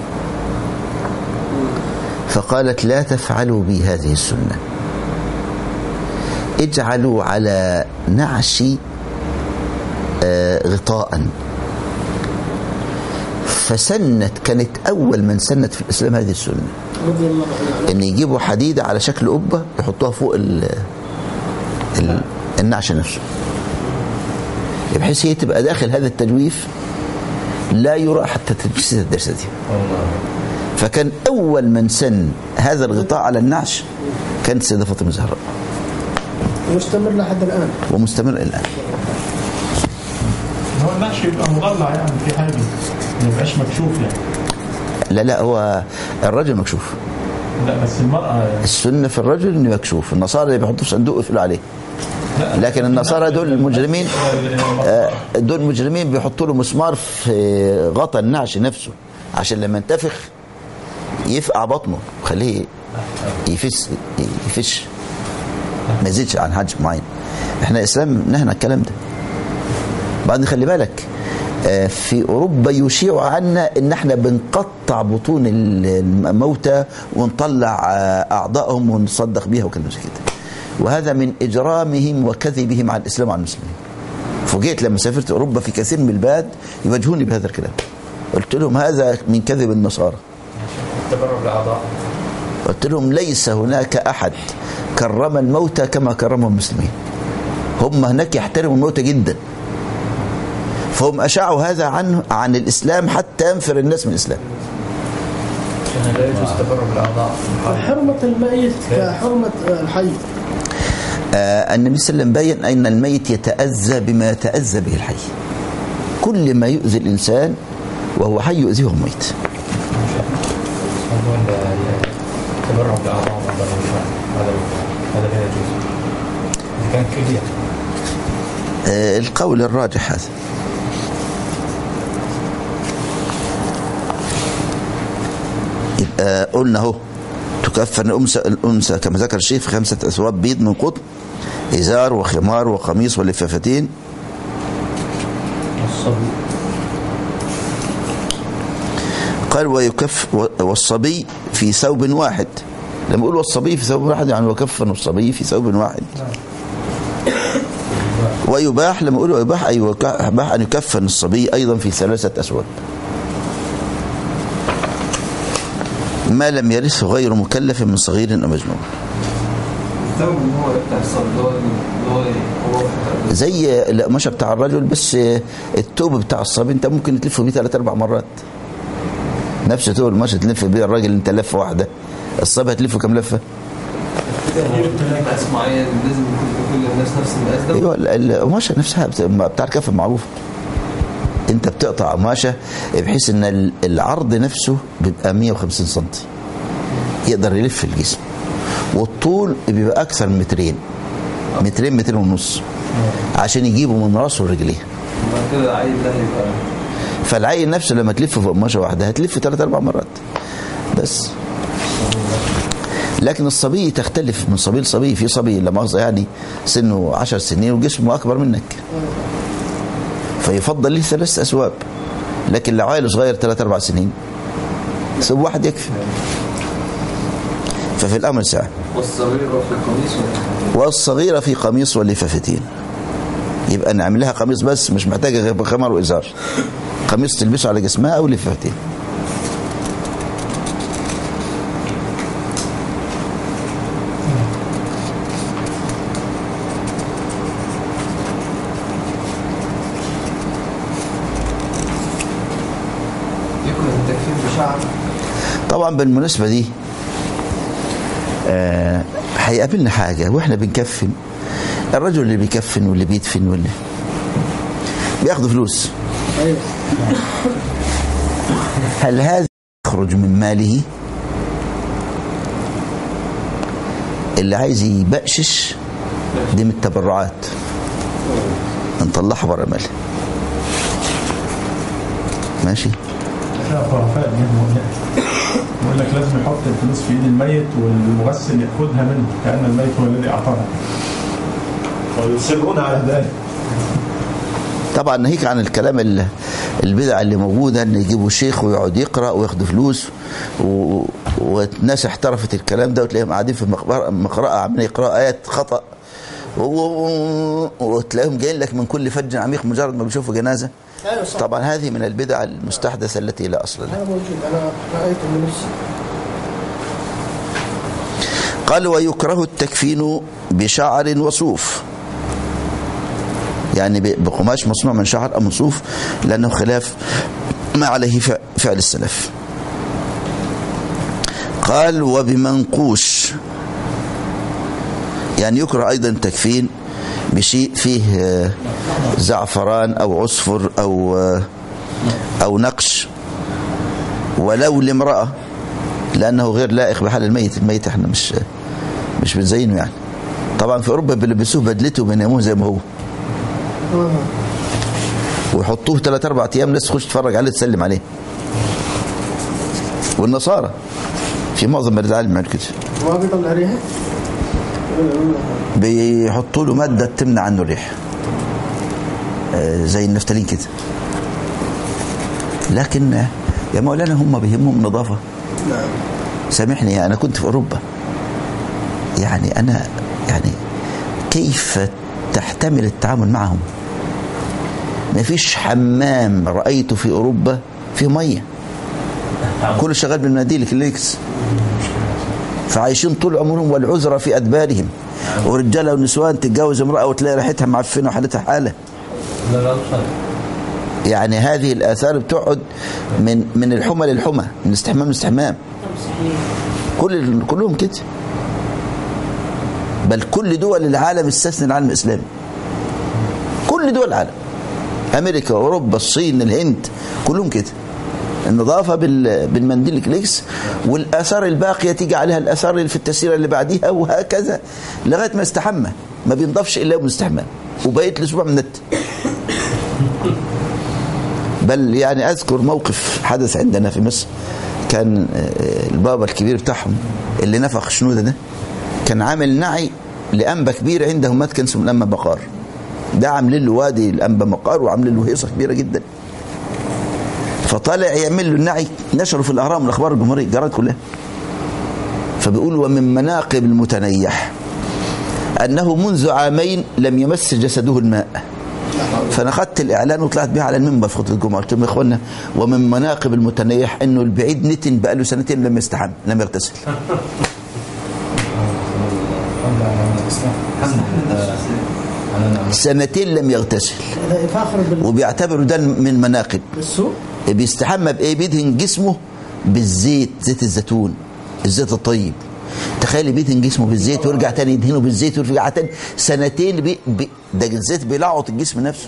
فقالت لا تفعلوا بي هذه السنة اجعلوا على نعشي آه، غطاء فسنت كانت أول من سنت في الإسلام هذه السنة رضي الله عنه ان يجيبوا حديده على شكل قبه يحطوها فوق ال ال النعش نفسه بحيث هي تبقى داخل هذا التجويف لا يرى حتى تجسد الدرسه دي فكان اول من سن هذا الغطاء على النعش كانت السيده فاطمه الزهراء مستمر لحد الان ومستمر الى الان هو النعش يبقى مضلع يعني في حاجه ما يبقاش مكشوف يعني لا لا هو الرجل مكشوف لا بس المرأة يعني السنه في الرجل انه مكشوف النصارى اللي بيحطوا في صندوق يقفلوا عليه لا لكن النصارى دول المجرمين آه، دول مجرمين بيحطوا له مسمار في غطا النعش نفسه عشان لما ينتفخ يفقع بطنه خليه يفش يفش ما يزيدش عن حجم معين احنا الاسلام نهنا الكلام ده بعدين خلي بالك آه، في اوروبا يشيع عنا ان احنا بنقطع بطون الموتى ونطلع آه، اعضائهم ونصدق بيها وكلام زي كده وهذا من اجرامهم وكذبهم على الاسلام وعلى المسلمين فوجئت لما سافرت اوروبا في كثير من البلاد يواجهوني بهذا الكلام قلت لهم هذا من كذب النصارى تبرع بالاعضاء قلت لهم ليس هناك احد كرم الموتى كما كرمهم المسلمين هم هناك يحترموا الموتى جدا فهم اشاعوا هذا عن عن الاسلام حتى ينفر الناس من الاسلام عشان لا يجوز تبرع بالاعضاء حرمة الميت كحرمة الحي آه النبي صلى الله عليه وسلم بين ان الميت يتاذى بما يتاذى به الحي كل ما يؤذي الانسان وهو حي يؤذيه الميت هو ال- التبرع بالاعضاء بعد الوفاه هذا هذا لا يجوز اذا كان كبير آه القول الراجح هذا يبقى قلنا اهو تكفن الأنثى الأنثى كما ذكر الشيخ في خمسة أثواب بيض من قطن إزار وخمار وقميص ولفافتين والصبي قال ويكف والصبي في ثوب واحد لما يقول والصبي في ثوب واحد يعني وكفن الصبي في ثوب واحد ويباح لما يقول يباح أي يباح أن يكفن الصبي أيضا في ثلاثة أسود ما لم يرثه غير مكلف من صغير أو مجنون الثوب اللي هو بتاع الصبي اللي هو اللي هو هو زي القماشه بتاع الرجل بس التوب بتاع الصبي انت ممكن تلفه بيه ثلاث اربع مرات نفس توب القماشه تلف بيه الراجل انت لفه واحده الصبي هتلفه كم لفه؟ كده هو مقاس معين لازم يكون لكل الناس نفس المقاس ده ايوه ال- القماشه نفسها بت- بتاع الكف معروفه انت بتقطع قماشه بحيث ان ال- العرض نفسه بيبقى 150 سم يقدر يلف الجسم والطول بيبقى اكثر من مترين مترين مترين ونص عشان يجيبه من راسه لرجليه وبعد كده العيل ده هيبقى فالعين نفسه لما تلف في قماشه واحده هتلف ثلاث اربع مرات بس لكن الصبي تختلف من صبي لصبي في صبي لا مؤاخذه يعني سنه عشر سنين وجسمه اكبر منك فيفضل ليه ثلاث اسواب لكن لو عيل صغير ثلاث اربع سنين ثوب واحد يكفي ففي الامر ساعه والصغير في القميص ولا والصغيره في قميص ولفافتين يبقى نعمل لها قميص بس مش محتاجه غير بخمر وازار قميص تلبسه على جسمها او لفافتين يكون التكفير بشعر طبعا بالمناسبه دي آه، هيقابلنا حاجه واحنا بنكفن الرجل اللي بيكفن واللي بيدفن واللي بياخدوا فلوس ايوه هل هذا يخرج من ماله اللي عايز يبقشش دي من التبرعات نطلعها بره ماله ماشي فيها خرافات دي مؤلمة. يقول لك لازم يحط الفلوس في ايد الميت والمغسل ياخذها منه كان الميت هو الذي اعطاها ويصرون على ذلك طبعا ناهيك عن الكلام ال- البدع اللي موجوده ان يجيبوا شيخ ويقعد يقرا وياخدوا فلوس و... والناس احترفت الكلام ده وتلاقيهم قاعدين في مقبرة- مقرأة عاملين يقرأوا آيات خطأ و... و... وتلاقيهم جايين لك من كل فج عميق مجرد ما بيشوفوا جنازة ايوه صح طبعا هذه من البدع المستحدثة التي لا أصل لها هذا موجود انا رايته بنفسي قال ويكره التكفين بشعر وصوف يعني ب- بقماش مصنوع من شعر أو من صوف لأنه خلاف ما عليه فع- فعل السلف قال وبمنقوش يعني يكره أيضا التكفين بشيء فيه آه، زعفران أو عصفر أو آه، أو نقش ولو لامرأة لأنه غير لائق بحال الميت الميت احنا مش مش بنزينه يعني طبعا في أوروبا بيلبسوه بدلته وبيناموه زي ما هو آه. ويحطوه ثلاث أربع أيام الناس تخش تتفرج عليه تسلم عليه والنصارى في معظم بلاد العالم يعملوا كده ما بيطلع ريحه بيحطوا له مادة تمنع عنه الريح آه، زي النفتالين كده لكن آه، يا مولانا هم بيهمهم نظافة نعم سامحني أنا كنت في أوروبا يعني أنا يعني كيف تحتمل التعامل معهم ما فيش حمام رأيته في أوروبا فيه مية كله شغال بالمناديل كليكس فعايشين طول عمرهم والعذرة في أدبارهم ورجالة ونسوان تتجوز امرأة وتلاقي ريحتها معفنة وحالتها حالة لا لا مش هذا. يعني هذه الآثار بتقعد من من الحمى للحمى من استحمام لاستحمام مستحيل كل كلهم كده بل كل دول العالم استثنى العالم الاسلامي كل دول العالم امريكا اوروبا الصين الهند كلهم كده النظافة بال- بالمنديل كليكس والآثار الباقية تيجي عليها الآثار اللي في التسيرة اللي بعديها وهكذا لغاية ما يستحمى ما بينضفش إلا يوم الاستحمام وبقيت الأسبوع من النت بل يعني أذكر موقف حدث عندنا في مصر كان آه، البابا الكبير بتاعهم اللي نفخ شنودة ده كان عامل نعي لأنبا كبير عندهم مات كان اسمه الأنبا بقار ده عاملين له وادي الانبا مقار وعاملين له هيصه كبيره جدا فطالع يعمل له النعي نشره في الاهرام والاخبار الجمهوريه الجرائد كلها فبيقول ومن مناقب المتنيح انه منذ عامين لم يمس جسده الماء فانا اخذت الاعلان وطلعت بيه على المنبر في خطبه الجمعه قلت لهم يا اخوانا ومن مناقب المتنيح انه البعيد نتن بقاله سنتين لم يستحم لم يغتسل سنتين لم يغتسل هذا فاخر بال- وبيعتبروا ده من مناقب بالسوء بيستحمى بايه بيدهن جسمه بالزيت زيت الزيتون الزيت الطيب تخيل بيدهن جسمه بالزيت ويرجع تاني يدهنه بالزيت ويرجع تاني سنتين بي بي ده الزيت بيلعط الجسم نفسه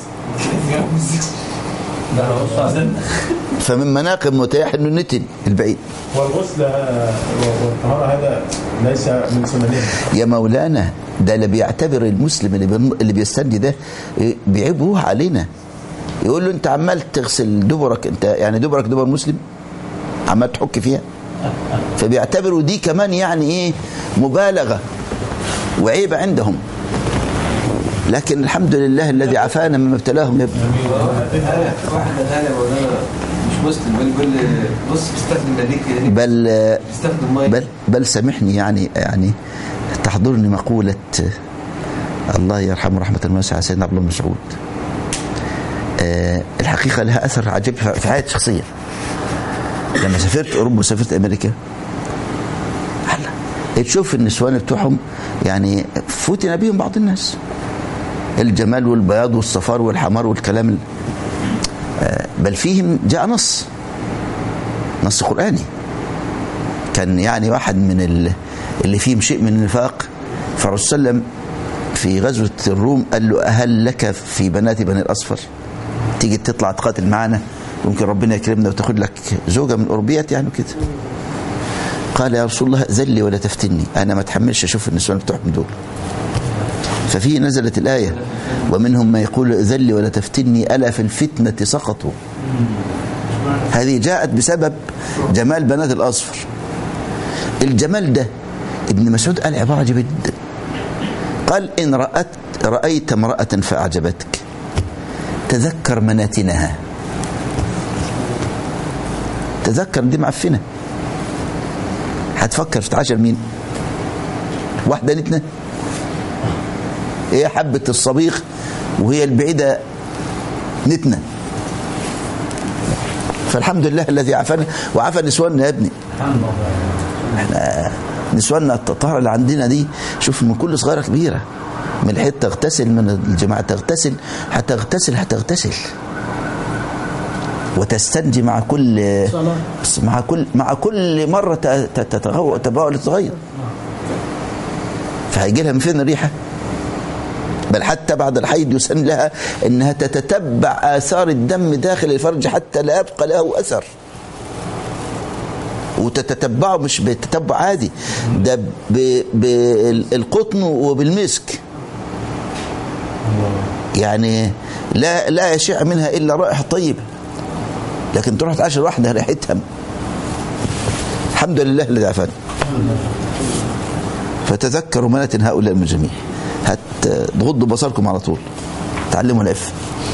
ده هو أستاذ. فمن مناقب متاح انه نتن البعيد والغسل آه، والطهاره هذا ليس من سننها يا مولانا ده اللي بيعتبر المسلم اللي بين- اللي بيستنجي ده إيه، بيعيبوه علينا يقول له انت عمال تغسل دبرك انت يعني دبرك دبر مسلم عمال تحك فيها فبيعتبروا دي كمان يعني ايه مبالغه وعيب عندهم لكن الحمد لله الذي عافانا مما ابتلاهم به واحد قال يا مولانا مش مسلم بل يقول لي بص بيستخدم مليك يعني بل بيستخدم ميه بل بل سامحني يعني يعني تحضرني مقولة الله يرحمه رحمة واسعة سيدنا عبد الله بن مسعود آه، الحقيقة لها أثر عجيب في في حياتي الشخصية لما سافرت أوروبا وسافرت أمريكا هلا تشوف النسوان بتوعهم يعني فتن بهم بعض الناس الجمال والبياض والصفار والحمار والكلام ال- آه، بل فيهم جاء نص نص قرآني كان يعني واحد من ال- اللي فيهم شيء من النفاق فالرسول صلى الله عليه وسلم في غزوة الروم قال له أهل لك في بنات بني الأصفر تيجي تطلع تقاتل معنا ممكن ربنا يكرمنا وتاخد لك زوجة من أوروبيات يعني كده قال يا رسول الله ذلي ولا تفتني أنا ما اتحملش أشوف النسوان بتوعهم دول ففيه نزلت الآية ومنهم ما يقول ذلي ولا تفتني ألا في الفتنة سقطوا هذه جاءت بسبب جمال بنات الأصفر الجمال ده ابن مسعود قال عبارة عجيبة جدا قال إن رأت رأيت امرأة فأعجبتك تذكر مناتنها تذكر دي معفنة هتفكر في تعاشر مين واحدة نتنة هي حبة الصبيغ وهي البعيدة نتنة فالحمد لله الذي عافانا وعافى نسواننا يا ابني احنا نسواننا الطهارة اللي عندنا دي شوف من كل صغيرة كبيرة من الحيط تغتسل من الجماعة تغتسل هتغتسل هتغتسل وتستنجي مع كل صلاة. مع كل مع كل مرة ت- ت- تتغو تبول تتغير فهيجي لها من فين الريحة بل حتى بعد الحيض يسن لها انها تتتبع اثار الدم داخل الفرج حتى لا يبقى له اثر وتتتبعه مش بتتبع عادي ده بالقطن وبالمسك يعني لا لا يشع منها الا رائحه طيبه لكن تروح تعاشر واحده ريحتها الحمد لله الذي عافانا فتذكروا منة هؤلاء المجرمين هت تغضوا بصركم على طول تعلموا العف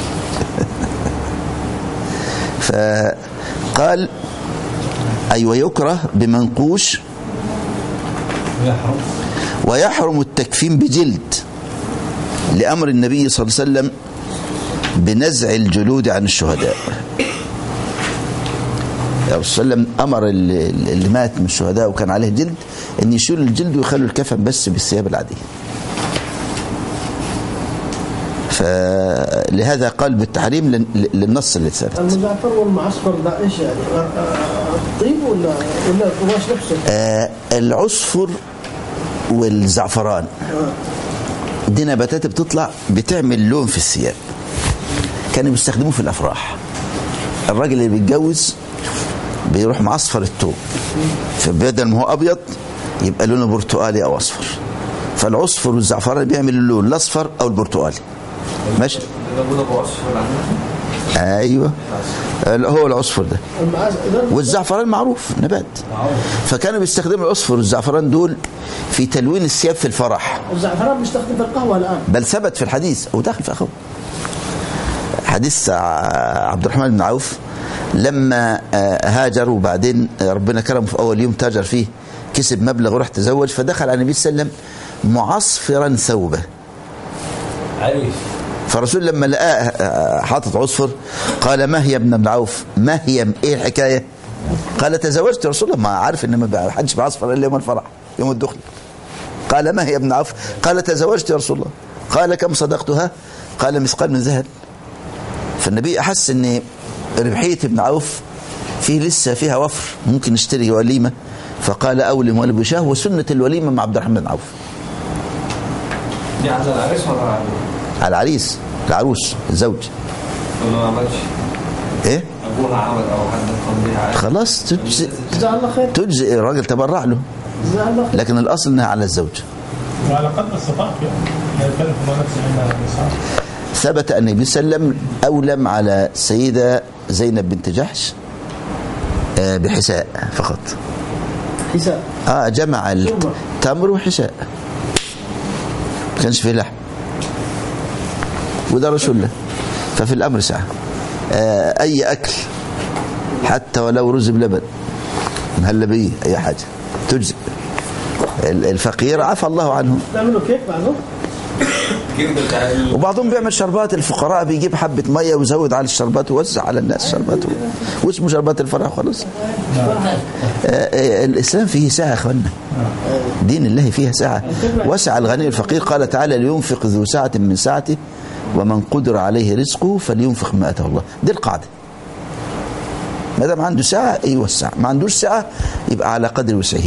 فقال أي ويكره بمنقوش يحرم ويحرم التكفين بجلد لأمر النبي صلى الله عليه وسلم بنزع الجلود عن الشهداء الرسول صلى الله عليه وسلم أمر اللي اللي مات من الشهداء وكان عليه جلد أن يشيلوا الجلد ويخلوا الكفن بس بالثياب العادية فلهذا قال بالتحريم لل- للنص اللي ثابت المزعفر والمعصفر ده ايش يعني؟ آه، آه، طيب ولا ولا القماش نفسه؟ آه، العصفر والزعفران دي نباتات بتطلع بتعمل لون في الثياب كانوا بيستخدموه في الافراح الراجل اللي بيتجوز بيروح معصفر الثوب فبدل ما هو ابيض يبقى لونه برتقالي او اصفر فالعصفر والزعفران بيعمل اللون الاصفر او البرتقالي ماشي ده ابونا ابو عصفر عندنا ايوه اللي هو العصفر ده المعاز إذن والزعفران معروف نبات فكانوا بيستخدموا العصفر والزعفران دول في تلوين الثياب في الفرح الزعفران بيستخدم في القهوة الآن بل ثبت في الحديث او داخل في اخوه حديث ع- عبد الرحمن بن عوف لما آه، هاجر وبعدين آه، ربنا كرمه في اول يوم تاجر فيه كسب مبلغ وراح تزوج فدخل على النبي صلى الله عليه وسلم معصفرا ثوبه عريس فالرسول لما لقاه آه، حاطط عصفر قال ما هي ابن ابن عوف ما هي ايه الحكايه قال تزوجت يا رسول الله ما عارف ان ما حدش بعصفر الا يوم الفرح يوم الدخل قال ما هي ابن عوف قال تزوجت يا رسول الله قال كم صدقتها قال مثقال من ذهب فالنبي احس ان ربحيه ابن عوف فيه لسه فيها وفر ممكن نشتري وليمه فقال اولم ولد بشاه وسنه الوليمه مع عبد الرحمن بن عوف دي على العريس ولا على على العريس العروس الزوج ولا ما عملش ايه ابوها عمل او حد قام بيها عادي خلاص تجزئ جزاه الله خير تجزئ الراجل تبرع له جزاه الله خير لكن الاصل انها على الزوج وعلى قدر استطاعته يعني لا يكلف الله نفسا الا وسعها ثبت ان النبي صلى الله عليه وسلم اولم على سيده زينب بنت جحش آه، بحساء فقط حساب اه جمع التمر وحساء ما كانش فيه لحم وده رسول الله ففي الامر سعه آه اي اكل حتى ولو رز بلبن مهلبيه اي حاجه تجزئ ال- الفقير عفى الله عنه تعملوا كيك بعضهم كيف ده بتاع ال- وبعضهم بيعمل شربات الفقراء بيجيب حبة مية ويزود على الشربات ويوزع على الناس شربات و- واسمه شربات الفرح خلاص آه، آه، الإسلام فيه سعة يا أخوانا دين الله فيها سعة وسع الغني الفقير قال تعالى لينفق ذو سعة من سعته ومن قدر عليه رزقه فلينفق ما آتاه الله دي القاعدة ما دام عنده سعة يوسع ما عندوش سعة يبقى على قدر وسعه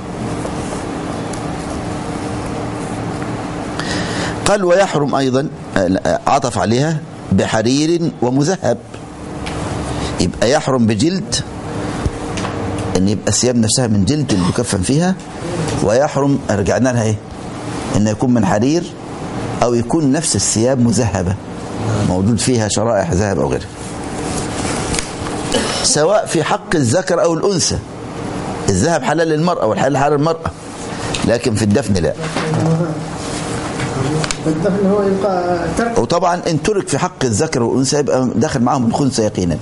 قال ويحرم أيضا آه، عطف عليها بحرير ومذهب يبقى يحرم بجلد ان يبقى الثياب نفسها من جلد اللي بيكفن فيها ويحرم رجعنا لها ايه ان يكون من حرير او يكون نفس الثياب مذهبه موجود فيها شرائح ذهب او غيره سواء في حق الذكر او الانثى الذهب حلال للمراه والحلال حلال للمراه لكن في الدفن لا الدفن هو يبقى ترك وطبعا ان ترك في حق الذكر والانثى يبقى داخل معاهم الخنثى يقينا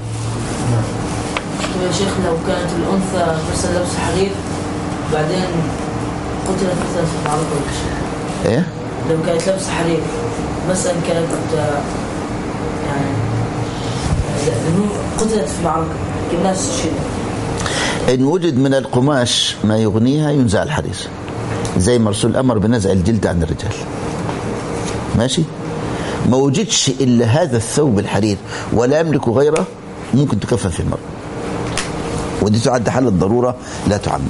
يا شيخ لو كانت الأنثى مثلا لابسة حرير بعدين قتلت مثلا في معركة ولا شيء ايه لو كانت لابسة حرير مثلا كانت آه، يعني لأنه قتلت في معركة الناس شيء ان وجد من القماش ما يغنيها ينزع الحرير زي ما الرسول امر بنزع الجلد عن الرجال ماشي ما وجدش الا هذا الثوب الحرير ولا يملك غيره ممكن تكفن في المرأة ودي تعد حالة ضرورة لا تعمم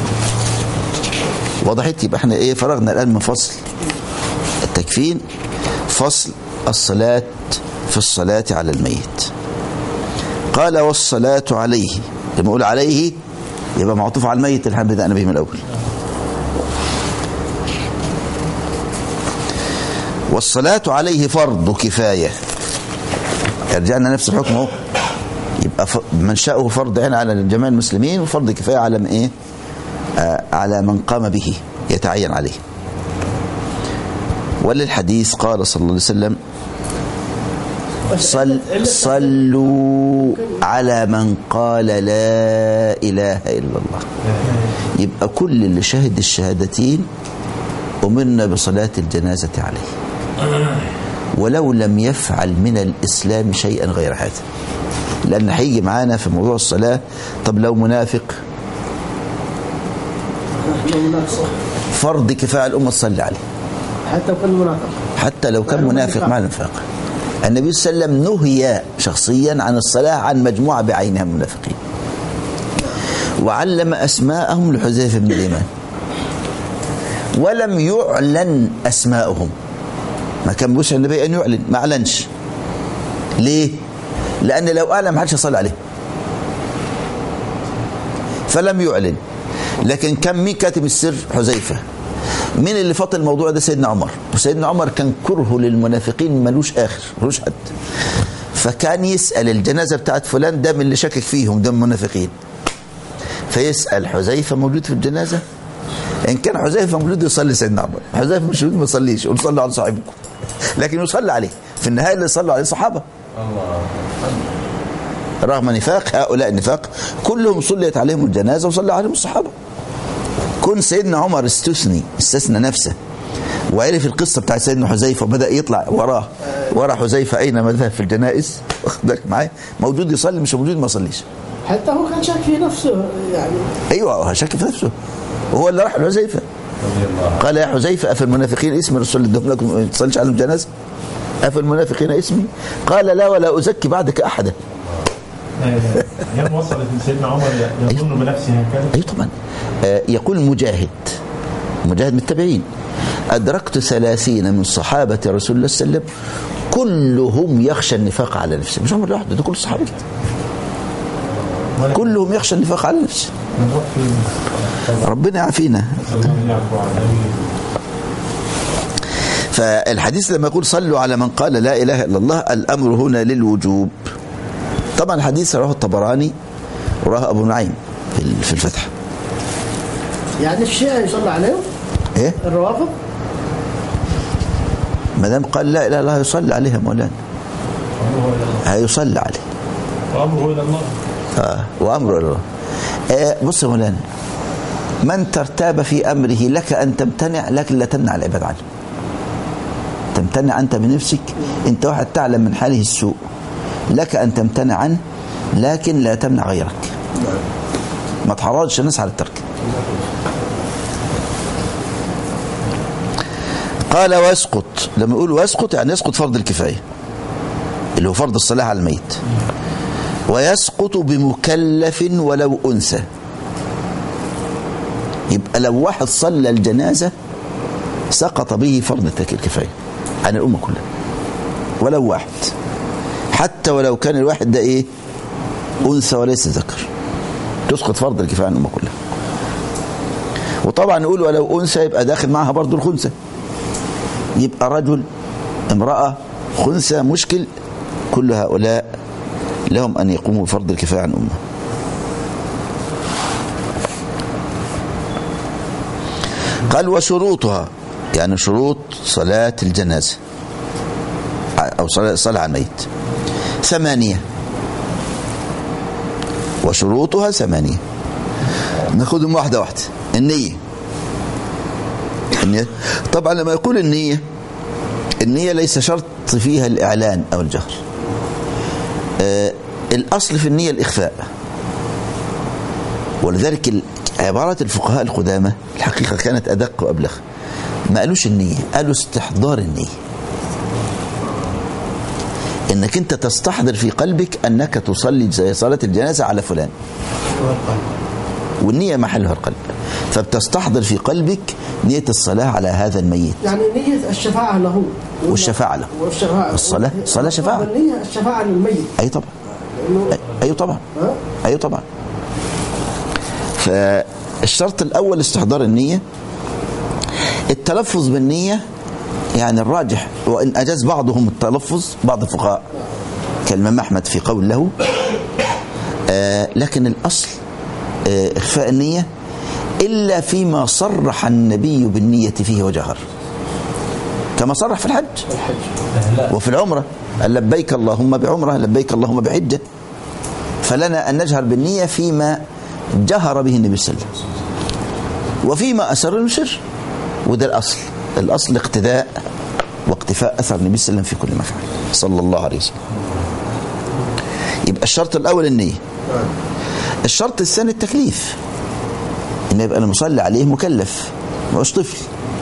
وضحت يبقى احنا ايه فرغنا الان من فصل التكفين فصل الصلاة في الصلاة على الميت قال والصلاة عليه لما يقول عليه يبقى معطوف على الميت اللي احنا بدأنا به من الأول والصلاة عليه فرض كفاية رجعنا نفس الحكم اهو يبقى ف- منشأه فرض عين على جميع المسلمين وفرض كفاية على من ايه آه على من قام به يتعين عليه وللحديث قال صلى الله عليه وسلم صل صلوا على من قال لا إله إلا الله يبقى كل اللي شهد الشهادتين أمرنا بصلاة الجنازة عليه ولو لم يفعل من الإسلام شيئا غير هذا لأن هيجي معانا في موضوع الصلاة طب لو منافق فرض كفاية الأمة تصلي عليه حتى كل منافق حتى لو كان منافق مع النفاق النبي صلى الله عليه وسلم نهي شخصيا عن الصلاة عن مجموعة بعينها من المنافقين وعلم أسماءهم لحذيفة بن اليمان ولم يعلن أسماءهم ما كان بيوسع النبي أن يعلن ما أعلنش ليه؟ لأن لو أعلن ما حدش يصلي عليه فلم يعلن لكن كان مين كاتب السر حذيفة مين اللي فضل الموضوع ده سيدنا عمر وسيدنا عمر كان كره للمنافقين ملوش آخر ملوش حد فكان يسأل الجنازة بتاعت فلان ده من اللي شكك فيهم ده من المنافقين فيسأل حذيفة موجود في الجنازة إن كان حذيفة موجود يصلي سيدنا عمر حذيفة مش موجود ما يصليش يقول صلوا على صاحبكم لكن يصلي عليه في النهاية اللي صلوا عليه صحابة رغم نفاق هؤلاء النفاق كلهم صليت عليهم الجنازة وصلى عليهم الصحابة كن سيدنا عمر استثني استثنى نفسه وعرف القصة بتاع سيدنا حذيفة وبدأ يطلع وراه ورا حذيفة أينما ذهب في الجنائز واخد بالك معايا موجود يصلي مش موجود ما يصليش حتى هو كان شاك في نفسه يعني ايوه هو شك في نفسه هو اللي راح لحذيفه قال يا حذيفه افي المنافقين اسمي رسول الله لكم ما تصليش عليهم جنازه افي المنافقين اسمي قال لا ولا ازكي بعدك احدا ايام وصلت ان سيدنا عمر يظن بنفسه هكذا اي طبعا آه يقول مجاهد مجاهد من التابعين ادركت ثلاثين من صحابه رسول الله صلى الله عليه وسلم كلهم يخشى النفاق على نفسه مش عمر لوحده ده كل الصحابه كده. كلهم يخشى النفاق على نفسه نروح فين؟ ربنا يعافينا صلى الله عليه وسلم فالحديث لما يقول صلوا على من قال لا اله الا الله الامر هنا للوجوب طبعا الحديث رواه الطبراني وراه ابو نعيم في ال- في الفتح يعني الشيعة يصلى عليهم ايه الروافض ما دام قال لا اله الا الله يصلي عليها مولانا هيصلي عليه وامره الى الله آه وامره الى الله آه بص يا مولانا من ترتاب في امره لك ان تمتنع لكن لا تمنع العباد عنه تمتنع انت بنفسك انت واحد تعلم من حاله السوء لك ان تمتنع عنه لكن لا تمنع غيرك ما تحرضش الناس على الترك قال واسقط لما يقول واسقط يعني يسقط فرض الكفايه اللي هو فرض الصلاه على الميت ويسقط بمكلف ولو أنثى يبقى لو واحد صلى الجنازة سقط به فرض التك- الكفاية عن الأمة كلها ولو واحد حتى ولو كان الواحد ده إيه أنثى وليس ذكر تسقط فرض الكفاية عن الأمة كلها وطبعا نقول ولو أنثى يبقى داخل معها برضو الخنثى يبقى رجل امرأة خنثى مشكل كل هؤلاء لهم أن يقوموا بفرض الكفاية عن أمة قال وشروطها يعني شروط صلاة الجنازة أو صلاة صلاة على الميت ثمانية وشروطها ثمانية ناخدهم واحدة واحدة النية النية طبعا لما يقول النية النية ليس شرط فيها الإعلان أو الجهر آه، الأصل في النية الإخفاء ولذلك ال- عبارة الفقهاء القدامى الحقيقة كانت أدق وأبلغ ما قالوش النية قالوا استحضار النية انك انت تستحضر في قلبك انك تصلي زي صلاة الجنازة على فلان والنية محلها القلب فبتستحضر في قلبك نية الصلاة على هذا الميت يعني نية الشفاعة له والشفاعة له. والشفاعة الصلاة- الصلاة شفاعة. النية الشفاعة للميت اي طبعا لأنه أي- ايوه طبعا ها؟ ايوه طبعا فالشرط الاول استحضار النيه التلفظ بالنيه يعني الراجح وان اجاز بعضهم التلفظ بعض الفقهاء كالامام احمد في قول له آه لكن الاصل آه اخفاء النيه الا فيما صرح النبي بالنيه فيه وجهر كما صرح في الحج وفي العمرة قال لبيك اللهم بعمرة لبيك اللهم بحجة فلنا أن نجهر بالنية فيما جهر به النبي صلى الله عليه وسلم وفيما أسر المسر وده الأصل الأصل اقتداء واقتفاء أثر النبي صلى الله عليه وسلم في كل ما فعل صلى الله عليه وسلم يبقى الشرط الأول النية الشرط الثاني التكليف إن يبقى المصلي عليه مكلف مش طفل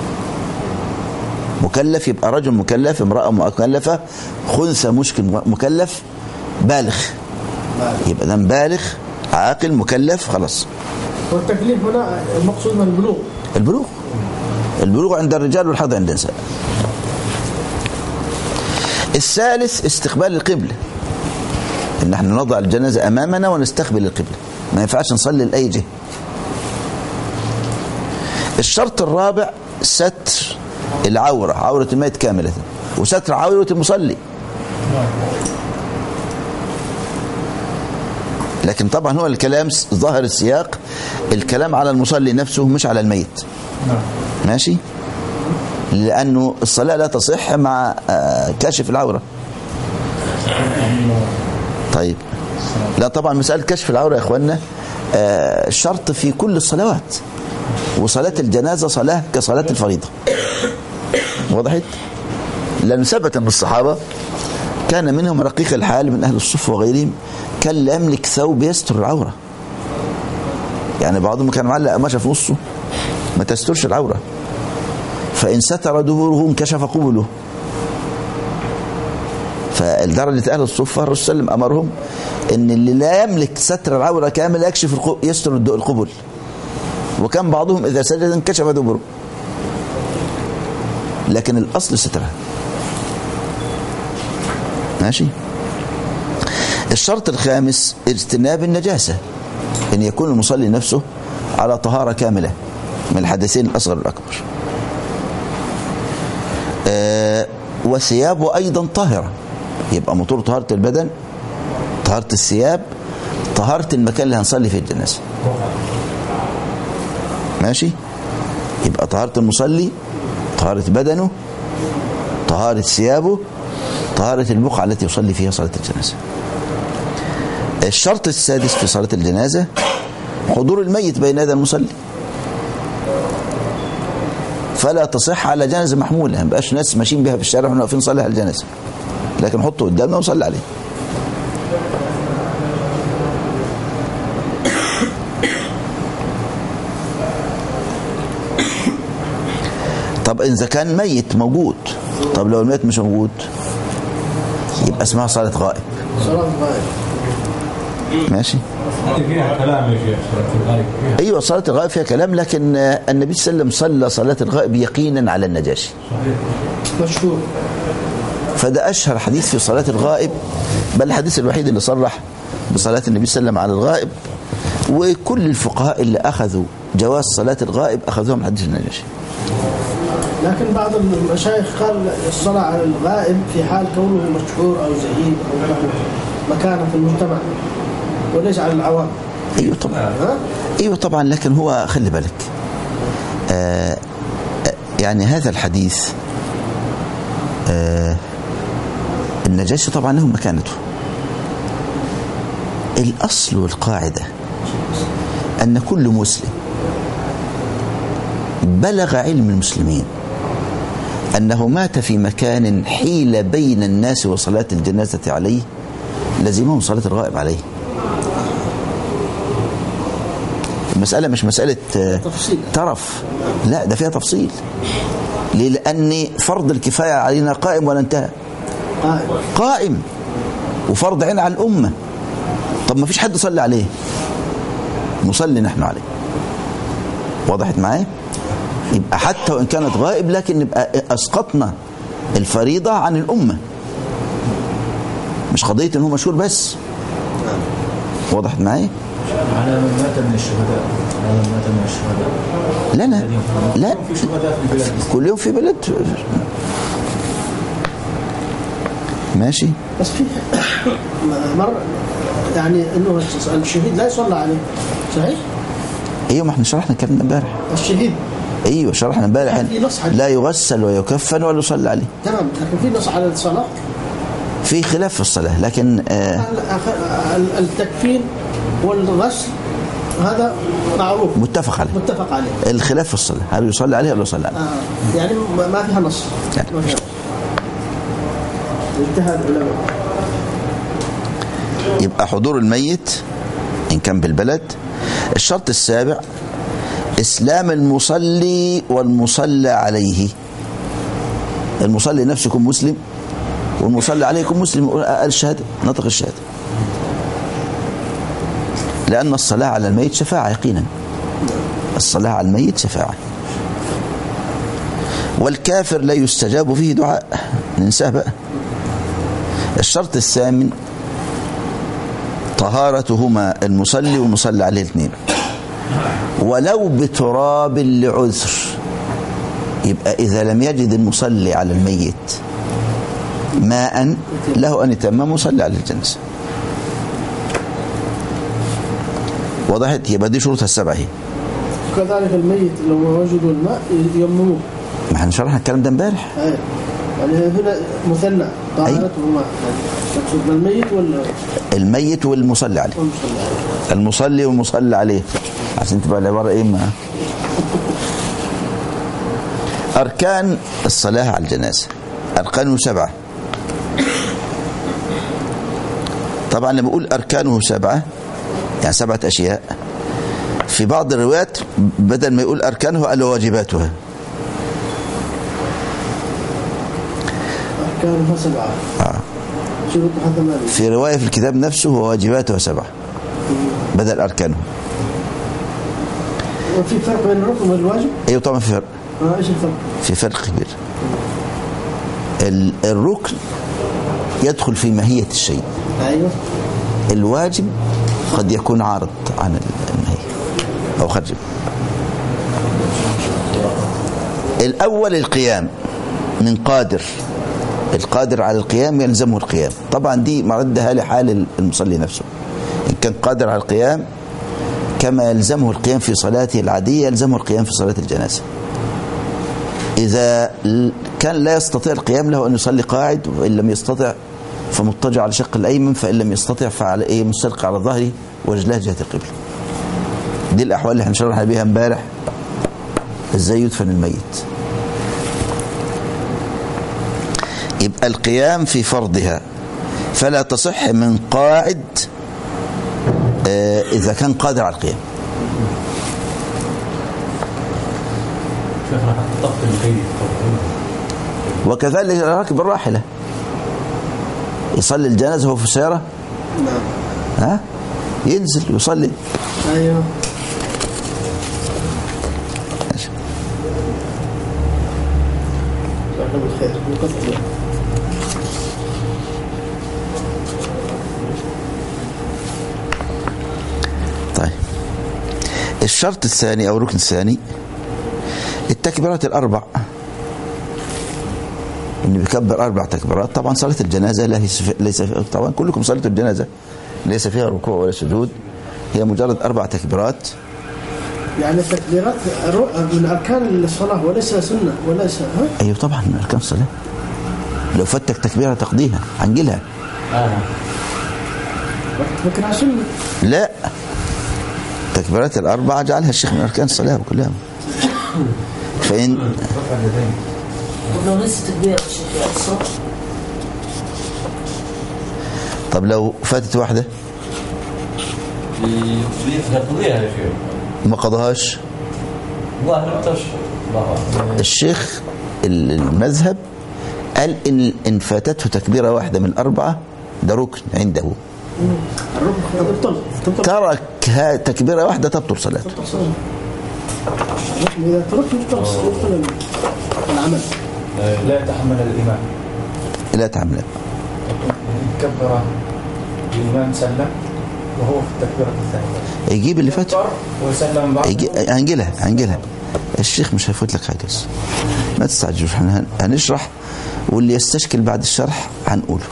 مكلف يبقى رجل مكلف امرأة مكلفة خنثى مشكل مكلف بالغ يبقى ده بالغ عاقل مكلف خلاص والتكليف هنا المقصود من البلوغ البلوغ البلوغ عند الرجال والحظ عند النساء الثالث استقبال القبلة ان احنا نضع الجنازة امامنا ونستقبل القبلة ما ينفعش نصلي لأي جهة الشرط الرابع ستر العورة عورة الميت كاملة وستر عورة المصلي لكن طبعا هو الكلام س- ظاهر السياق الكلام على المصلي نفسه مش على الميت نعم ماشي لأنه الصلاة لا تصح مع آه، كشف العورة طيب لا طبعا مسألة كشف العورة يا إخوانا آه، شرط في كل الصلوات وصلاة الجنازة صلاة كصلاة الفريضة وضحت لأن ثبت أن الصحابة كان منهم رقيق الحال من أهل الصف وغيرهم كان لا يملك ثوب يستر العورة يعني بعضهم كان معلق قماشة في نصه ما تسترش العورة فإن ستر دبره انكشف قبله فلدرجة أهل الصفة الرسول صلى الله عليه وسلم أمرهم أن اللي لا يملك ستر العورة كامل يكشف الق- يستر الد- القبل وكان بعضهم إذا سجد انكشف دبره لكن الأصل سترها ماشي الشرط الخامس اجتناب النجاسة أن يكون المصلي نفسه على طهارة كاملة من الحدثين الأصغر والأكبر آه، وثيابه أيضا طاهرة يبقى مطور طهارة البدن طهارة الثياب طهارة المكان اللي هنصلي فيه الجنازة ماشي يبقى طهارة المصلي طهارة بدنه طهارة ثيابه طهارة البقعة التي يصلي فيها صلاة الجنازة الشرط السادس في صلاة الجنازة حضور الميت بين يدي المصلي فلا تصح على جنازة محمولة ما بقاش ناس ماشيين بها في الشارع واحنا واقفين نصلي على الجنازة لكن نحطه قدامنا ونصلي عليه طب إذا كان ميت موجود طب لو الميت مش موجود يبقى اسمها صلاة غائب صلاة غائب ماشي فيها كلام يا شيخ صلاة الغايب فيها ايوه صلاه الغائب فيها كلام لكن آه، النبي صلى الله عليه وسلم صلى صلاه الغائب يقينا على النجاشي مشهور فده اشهر حديث في صلاه الغائب بل الحديث الوحيد اللي صرح بصلاه النبي صلى الله عليه وسلم على الغائب وكل الفقهاء اللي اخذوا جواز صلاه الغائب اخذوها من حديث النجاشي لكن بعض المشايخ قال الصلاة على الغائب في حال كونه مشهور أو زهيد أو له مكانة في المجتمع وليس على العوام ايوه طبعا ها؟ ايوه طبعا لكن هو خلي بالك آه آه، يعني هذا الحديث آه النجاشي طبعا له مكانته الاصل والقاعده ان كل مسلم بلغ علم المسلمين انه مات في مكان حيل بين الناس وصلاه الجنازه عليه لزمهم صلاه الغائب عليه المسألة مش مسألة آه، تفصيل. ترف لا ده فيها تفصيل ليه؟ لأن فرض الكفاية علينا قائم ولا انتهى قائم قائم وفرض عين على الأمة طب ما فيش حد صلى عليه نصلي نحن عليه وضحت معايا يبقى حتى وإن كانت غائب لكن نبقى أسقطنا الفريضة عن الأمة مش قضية إن هو مشهور بس وضحت معايا على من مات من الشهداء على من مات من الشهداء لا لا لا في شهداء في البلاد كل يوم في بلد ماشي بس في مرة يعني انه الشهيد لا يصلى عليه صحيح؟ ايوه ما احنا شرحنا الكلام ده امبارح الشهيد ايوه شرحنا امبارح في نص حديث. لا يغسل ويكفن ولا يصلى عليه تمام لكن في نص على الصلاة في خلاف في الصلاه لكن آه الأخ- ال- التكفين والغسل هذا معروف متفق عليه متفق عليه الخلاف في الصلاه هل يصلي عليه ولا يصلي عليه آه يعني ما ما فيها نص يعني. ما فيها نص اجتهاد العلماء يبقى حضور الميت ان كان بالبلد الشرط السابع اسلام المصلي والمصلى عليه المصلي نفسه يكون مسلم والمصلي عليه يكون مسلم يقول قال الشهاده نطق الشهاده لان الصلاه على الميت شفاعه يقينا الصلاه على الميت شفاعه والكافر لا يستجاب فيه دعاء ننساه بقى الشرط الثامن طهارتهما المصلي والمصلى عليه الاثنين ولو بتراب لعذر يبقى إذا لم يجد المصلي على الميت ماء له أن يتمم ويصلي على الجنازة وضحت يبقى دي شروطها السبعة هي وكذلك الميت لو ما وجدوا الماء يمموه ما احنا شرحنا الكلام ده امبارح أي. يعني هنا مثنى طهارته ماء تقصد بالميت ولا الميت والمصلي عليه والمصلي عليه؟ المصلي والمصلي عليه عشان تبقى العبارة ايه ما أركان الصلاة على الجنازة أركانه سبعة طبعا لما بقول أركانه سبعة يعني سبعة أشياء في بعض الروايات بدل ما يقول أركانه قال واجباتها أركانها سبعة آه. شروطها ثمانية في رواية في الكتاب نفسه وواجباتها سبعة بدل أركانه وفي فرق بين الركن والواجب؟ أيوة طبعا في فرق آه ايش الفرق؟ في فرق كبير ال- الركن يدخل في ماهية الشيء ايوه الواجب قد يكون عارض عن ال- الماهية أو خارج الأول القيام من قادر القادر على القيام يلزمه القيام طبعا دي مردها لحال المصلي نفسه إن كان قادر على القيام كما يلزمه القيام في صلاته العادية يلزمه القيام في صلاة الجنازة إذا ل- كان لا يستطيع القيام له أن يصلي قاعد وإن لم يستطع فمضطجع على شق الأيمن فإن لم يستطع فعلى إيه مستلقي على ظهره ورجلاه جهة القبلة دي الأحوال اللي احنا شرحنا بيها امبارح إزاي يدفن الميت يبقى القيام في فرضها فلا تصح من قاعد آه، إذا كان قادر على القيام شيخ راح تطبق الميت وكذلك راكب الراحلة يصلي الجنازة وهو في السيارة نعم ها ينزل يصلي ايوه جزاكم بالخير نقصد طيب الشرط الثاني أو الركن الثاني التكبيرات الأربع إن بيكبر أربع تكبيرات طبعا صلاة الجنازة ليس في- ليس في- طبعا كلكم صلاة الجنازة ليس فيها ركوع ولا سجود هي مجرد أربع تكبيرات يعني التكبيرات رو- من اركان الصلاه وليس سنه وليس ها أيوة طبعا من أركان الصلاة لو فاتك تكبيرة تقضيها عنجلها اه فكرها سنه لا تكبيرات الأربعة جعلها الشيخ من أركان الصلاة كلها فإن رفع اليدين طب لو نسي تكبير الشيخ الصوت طب لو فاتت واحدة يقضيها يا شيخ ما قضاهاش ظاهر تشهر الله أعلم. الشيخ المذهب قال إن إن فاتته تكبيرة واحدة من الأربعة ده ركن عنده الركن تبطل تبطل تركها تكبيرة واحدة تبطل صلاته تبطل صلاة. الركن اذا ترك يبطل يبطل العمل لا يتحمل الإمام لا تعمل كبر الإمام سلم وهو في التكبيرة الثانية يجيب اللي فات كبر وسلم بعض يجي هنجلها هنجلها الشيخ مش هيفوت لك حاجة بس. ما تستعجلوش احنا هن- هنشرح واللي يستشكل بعد الشرح هنقوله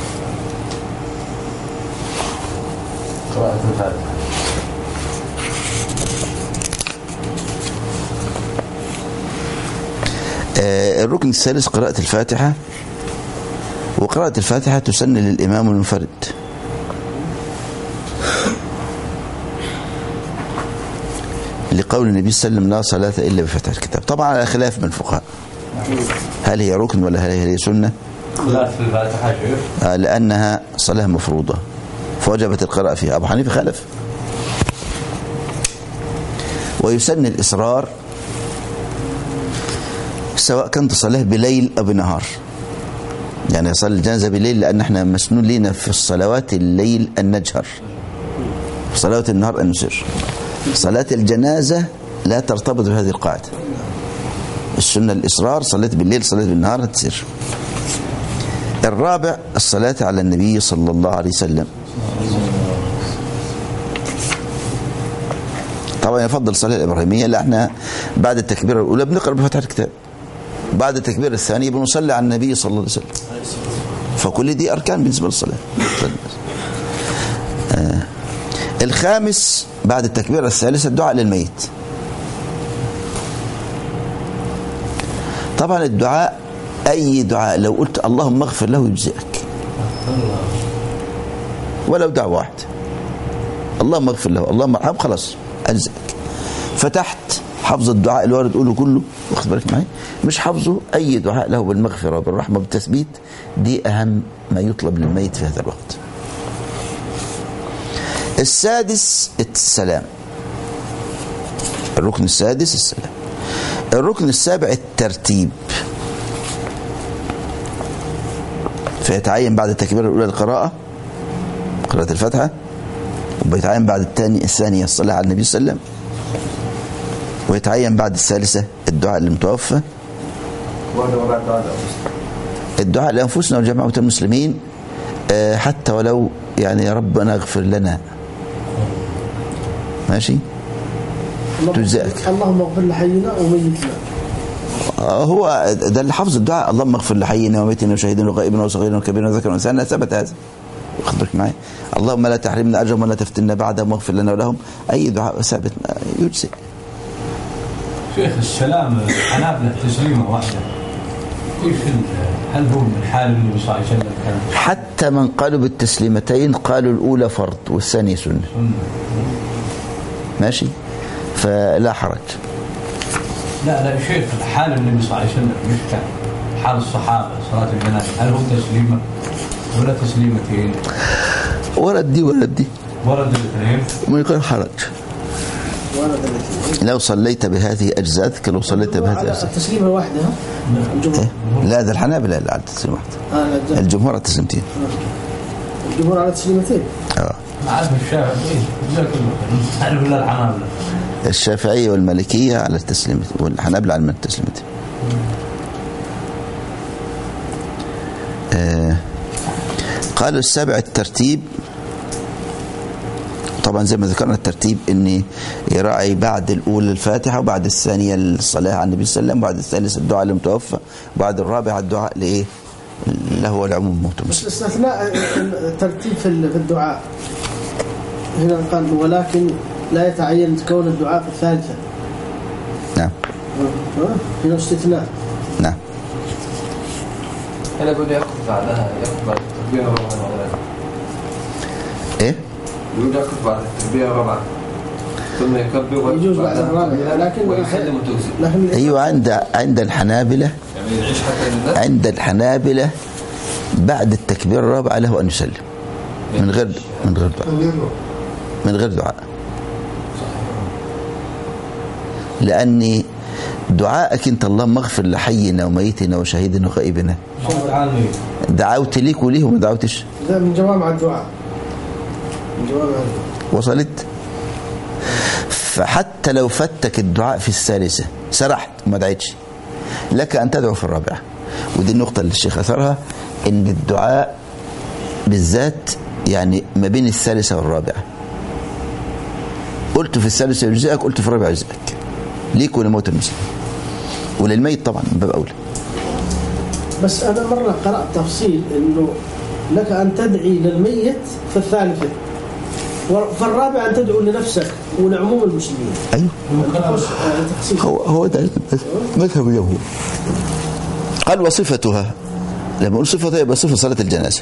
قراءة الفاتحة آه، الركن الثالث قراءة الفاتحة وقراءة الفاتحة تسن للإمام المنفرد لقول النبي صلى الله عليه وسلم لا صلاة إلا بفتح الكتاب طبعا على خلاف من الفقهاء هل هي ركن ولا هل هي سنة خلاف في الفاتحة شيخ آه، لأنها صلاة مفروضة فوجبت القراءة فيها أبو حنيفة خالف ويسن الإصرار سواء كانت صلاة بليل أو بنهار يعني يصلي الجنازة بالليل لأن احنا مسنون لنا في الصلوات الليل أن نجهر في صلوات النهار أن نسر صلاة الجنازة لا ترتبط بهذه القاعدة السنة الإصرار صليت بالليل صليت بالنهار تسر الرابع الصلاة على النبي صلى الله عليه وسلم طبعا يفضل الصلاة الإبراهيمية لأن احنا بعد التكبيرة الأولى بنقرأ بفتح الكتاب بعد التكبير الثاني بنصلي على النبي صلى الله عليه وسلم فكل دي أركان بالنسبة للصلاة آه. الخامس بعد التكبيرة الثالثة الدعاء للميت طبعا الدعاء أي دعاء لو قلت اللهم اغفر له يجزئك ولو دعوة واحدة اللهم اغفر له اللهم ارحمه خلاص أجزئك فتحت حفظ الدعاء اللي وارد قوله كله واخد بالك معايا مش حفظه أي دعاء له بالمغفرة وبالرحمة وبالتثبيت دي أهم ما يطلب للميت في هذا الوقت السادس السلام الركن السادس السلام الركن السابع الترتيب فيتعين بعد التكبيرة الأولى القراءة قراءة الفاتحة وبيتعين بعد الثاني الثانية الصلاة على النبي صلى الله عليه وسلم ويتعين بعد الثالثة الدعاء للمتوفى وانا وبعد دعاء الدعاء لأنفسنا وجماعة المسلمين آه، حتى ولو يعني يا رب أنا اغفر لنا ماشي اللهم- تجزئك. اللهم اغفر لحينا وميتنا آه، هو ده اللي حفظ الدعاء اللهم اغفر لحينا وميتنا وشهيدنا وغائبنا وصغيرنا وكبيرنا وذكرنا وانثانا ثبت هذا واخد بالك معايا اللهم لا تحرمنا اجرهم ولا تفتنا بعدهم واغفر لنا ولهم اي دعاء ثابت آه، يجزئ شيخ السلام الحنابلة تسليمة واحدة كيف ال- هل هو من حال النبي صلى الله عليه وسلم كان حتى من قالوا بالتسليمتين قالوا الاولى فرض والثانيه سنه سنة؟ ماشي فلا حرج لا لا شيخ حال النبي صلى الله عليه وسلم مش كان حال الصحابة صلاة الجنازة هل هو تسليمة ولا تسليمتين ورد دي ورد دي ورد الاثنين من غير حرج وانا ثلاثين لو صليت بهذه اجزاتك لو صليت بهذه على اجزاتك التسليمه الواحده ها؟ الجمهور لا ده الحنابلة اللي على التسليم واحدة آه لا، الجمهور. الجمهور على التسليمتين الجمهور على تسليمتين اه عارف الشافعي إيه؟ جزاك الله خير عارف الا الحنابلة الشافعية والمالكية على التسليم والحنابلة على التسليمتين آه قالوا السابع الترتيب طبعا زي ما ذكرنا الترتيب ان يراعي بعد الاولى الفاتحه وبعد الثانيه الصلاه على النبي صلى الله عليه وسلم وبعد الثالث الدعاء للمتوفى وبعد الرابع الدعاء لايه؟ له والعموم موت بس مسلم استثناء الترتيب في ال- في الدعاء هنا قال ولكن لا يتعين كون الدعاء في الثالثه نعم ها؟ هنا استثناء نعم انا بقول ياخذ بعدها ياخذ بعد التربيه الرابعه ايه؟ يقول ياخذ بعد التربيه الرابعه ثم يكبر يجوز بعد الرابعه لكن ويسلم وتوزن لكن ايوه عند عند الحنابله يعني يعيش حتى لله عند الحنابلة بعد التكبير الرابع له أن يسلم من غير من غير دعاء من غير دعاء لأن دعائك أنت اللهم اغفر لحينا وميتنا وشهيدنا وغائبنا العالمين دعوت ليك وليه وما دعوتش ده من جوامع الدعاء من جوامع الدعاء وصلت فحتى لو فتك الدعاء في الثالثة سرحت وما دعيتش لك أن تدعو في الرابعة ودي النقطة اللي الشيخ أثرها إن الدعاء بالذات يعني ما بين الثالثة والرابعة قلت في الثالثة يجزئك قلت في الرابعة يجزئك ليك ولموت المسلم وللميت طبعا من باب أولى بس انا مره قرات تفصيل انه لك ان تدعي للميت في الثالثه وفي الرابعه ان تدعو لنفسك ولعموم المسلمين أيوه تخص- آه، تخصيص هو هو ده مذهب اليهود قال وصفتها لما نقول صفتها يبقى صفة صلاة الجنازة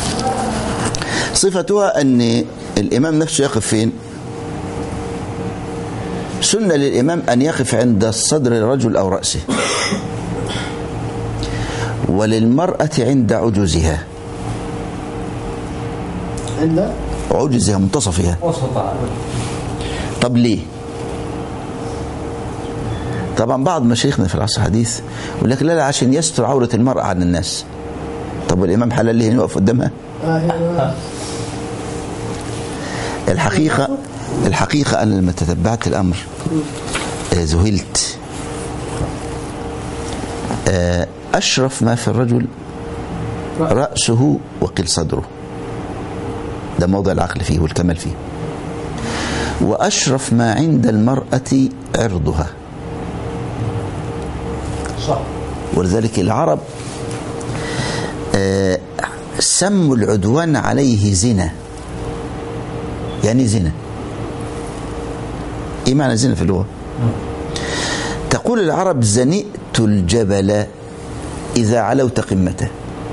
صفتها أن الإمام نفسه يقف فين سنة للإمام أن يقف عند صدر الرجل أو رأسه وللمرأة عند عجوزها عند عجزها منتصفها وسط طب ليه طبعا بعض مشايخنا في العصر الحديث يقول لك لا لا عشان يستر عورة المرأة عن الناس طب والإمام حلال ليه يقف قدامها آه هنا الحقيقة الحقيقة أنا لما تتبعت الأمر آه، ذهلت آه، أشرف ما في الرجل رأسه وقل صدره ده موضع العقل فيه والكمال فيه وأشرف ما عند المرأة عرضها صح ولذلك العرب آه، سموا العدوان عليه زنا يعني زنا ايه معنى زنا في اللغه تقول العرب زنئت الجبل اذا علوت قمته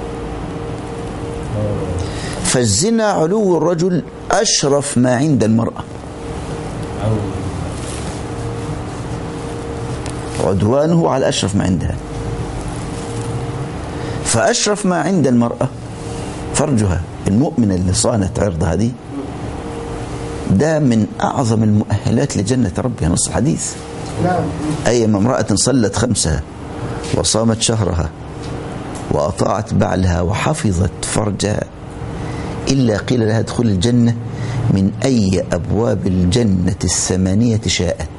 فالزنا علو الرجل اشرف ما عند المراه أو عدوانه على اشرف ما عندها فاشرف ما عند المراه فرجها المؤمنه اللي صانت عرضها دي ده من اعظم المؤهلات لجنه ربها نص الحديث نعم أيما امرأة صلت خمسها وصامت شهرها وأطاعت بعلها وحفظت فرجها إلا قيل لها ادخل الجنة من أي أبواب الجنة الثمانية شاءت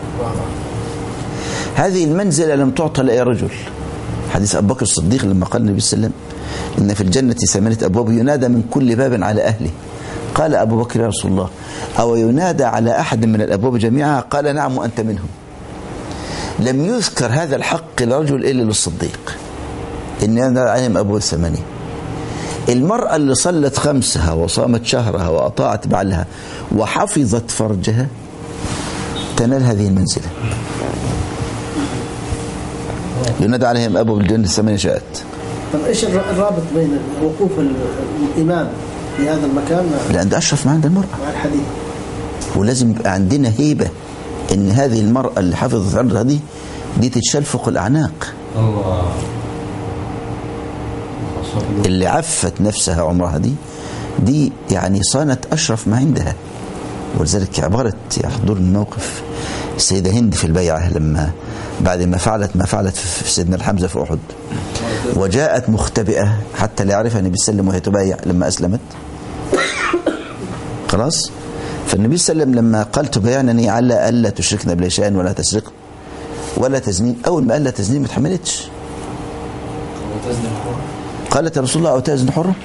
هذه المنزلة لم تعطى لأي رجل حديث أبو بكر الصديق لما قال النبي صلى الله عليه وسلم إن في الجنة ثمانية أبواب ينادى من كل باب على أهله قال أبو بكر يا رسول الله أو ينادى على أحد من الأبواب جميعها قال نعم وأنت منهم لم يذكر هذا الحق لرجل إلا للصديق إن ينادى عليهم أبواب الثمانية المرأة اللي صلت خمسها وصامت شهرها وأطاعت بعلها وحفظت فرجها تنال هذه المنزلة ينادى عليهم أبواب الجنة الثمانية شاءت طب ايش الر- الرابط بين وقوف ال- الامام في هذا المكان مع- لأن ده أشرف ما عند المرأة مع الحديث؟ ولازم يبقى عندنا هيبة إن هذه المرأة اللي حفظت عرضها دي دي تتشال فوق الأعناق الله صلوا. اللي عفت نفسها عمرها دي دي يعني صانت أشرف ما عندها ولذلك عبارة يحضر الموقف السيدة هند في البيعة لما بعد ما فعلت ما فعلت في سيدنا الحمزة في أحد وجاءت مختبئة حتى لا يعرفها النبي صلى الله عليه وسلم وهي تبايع لما أسلمت خلاص فالنبي صلى الله عليه وسلم لما قال تبايعنني على ألا تشركنا بلا شيء ولا تسرق ولا تزنين أول ما قال لا تزنين ما اتحملتش وتزن الحر قالت يا رسول الله أو تزن حرة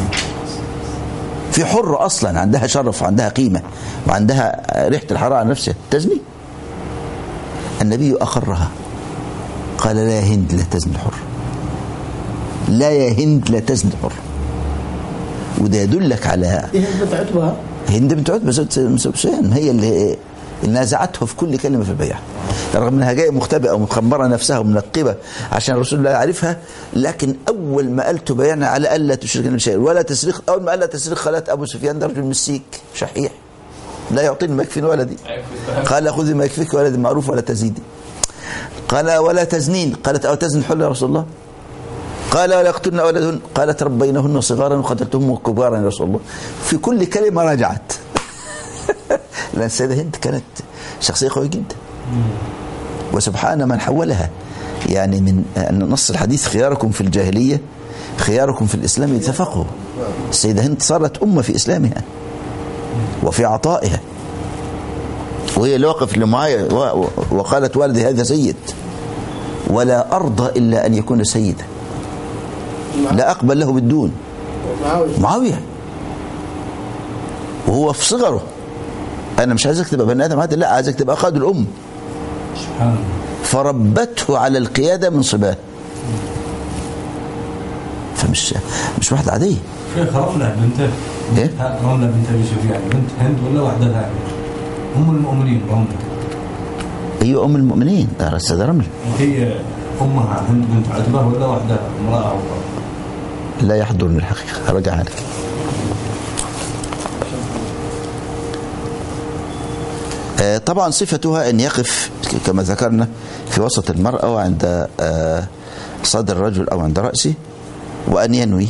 في حرة أصلا عندها شرف وعندها قيمة وعندها ريحة الحرارة على نفسها تزني النبي أقرها قال لا يا هند لا تزن الحرة لا يا هند لا تزن الحرة وده يدلك على ايه بنت عتبه هند بنت عتبة زوجة سفيان هي اللي اللي نازعته في كل كلمة في البيع رغم انها جايه مختبئه ومخبره نفسها ومنقبه عشان رسول الله يعرفها لكن اول ما قال تبايعنا على الا تشركنا بشيء ولا تسرق اول ما قال لا تسرق خالت ابو سفيان ده رجل مسيك شحيح لا يعطيني ما يكفيني ولدي قال خذي ما يكفيك ولدي معروف ولا تزيدي قال ولا تزنين قالت او تزن حل يا رسول الله قال ولا يقتلن اولادهن قالت ربينهن صغارا وقتلتهم كبارا يا رسول الله في كل كلمه راجعت لان السيده هند كانت شخصيه قويه جدا وسبحان من حولها يعني من أن نص الحديث خياركم في الجاهلية خياركم في الإسلام يتفقهوا السيدة هند صارت أمة في إسلامها وفي عطائها وهي اللي وقف لمعايا و- و- وقالت والدي هذا سيد ولا أرضى إلا أن يكون سيدا لا أقبل له بالدون معاويه معاوية وهو في صغره أنا مش عايزك تبقى بني آدم عادي لا عايزك تبقى قائد الأم سبحان الله فربته على القيادة من صباه فمش مش واحدة عادية شيخ رملة بنت إيه؟ ها، رملة بنت ابي سفيان بنت هند ولا واحدة ثانية؟ ام المؤمنين رملة هي أم المؤمنين يا أستاذ رمل هي امها هند بنت عتبة ولا واحدة امرأة أخرى؟ لا يحضرني الحقيقة هرجعها لك آه، طبعا صفتها أن يقف كما ذكرنا في وسط المرأة وعند آه، صدر الرجل أو عند رأسه وأن ينوي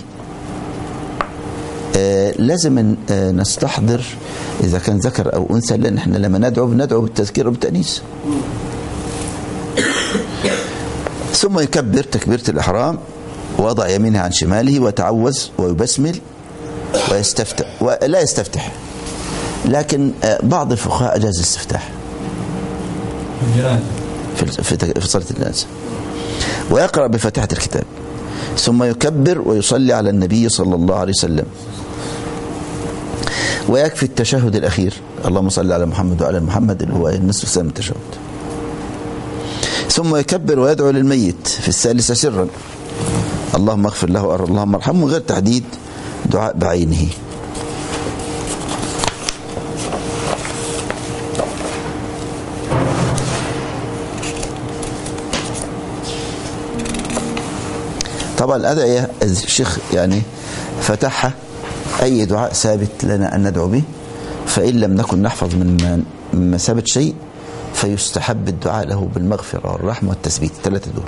آه، لازم أن، آه، نستحضر إذا كان ذكر أو أنثى لأن احنا لما ندعو بندعو بالتذكير وبالتأنيث ثم يكبر تكبيرة الإحرام ووضع يمينه عن شماله وتعوذ ويبسمل ويستفتح ولا يستفتح لكن آه، بعض الفقهاء أجاز الاستفتاح في الجنازة في في في صلاة الجنازة ويقرأ بفاتحة الكتاب ثم يكبر ويصلي على النبي صلى الله عليه وسلم ويكفي التشهد الأخير اللهم صل على محمد وعلى محمد اللي هو النصف الثاني من التشهد ثم يكبر ويدعو للميت في الثالثة سرا اللهم اغفر له اللهم ارحمه من غير تحديد دعاء بعينه طبعا الأدعية الشيخ يعني فتحها أي دعاء ثابت لنا أن ندعو به فإن لم نكن نحفظ من من ثابت شيء فيستحب الدعاء له بالمغفرة والرحمة والتثبيت الثلاثة دول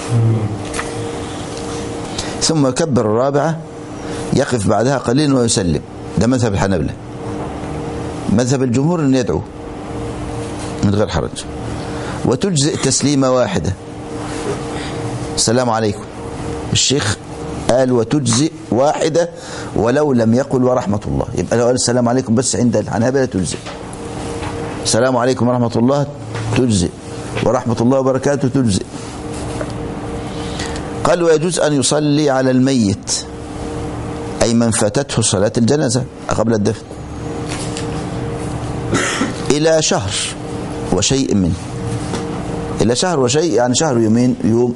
ثم يكبر الرابعة يقف بعدها قليلا ويسلم ده مذهب الحنابلة مذهب الجمهور أن يدعو من غير حرج وتجزئ تسليمة واحدة السلام عليكم الشيخ قال وتجزئ واحدة ولو لم يقل ورحمة الله يبقى لو قال السلام عليكم بس عند الحنابلة تجزئ السلام عليكم ورحمة الله تجزئ ورحمة الله وبركاته تجزئ قال ويجوز أن يصلي على الميت أي من فاتته صلاة الجنازة قبل الدفن إلى شهر وشيء منه إلى شهر وشيء يعني شهر يومين يوم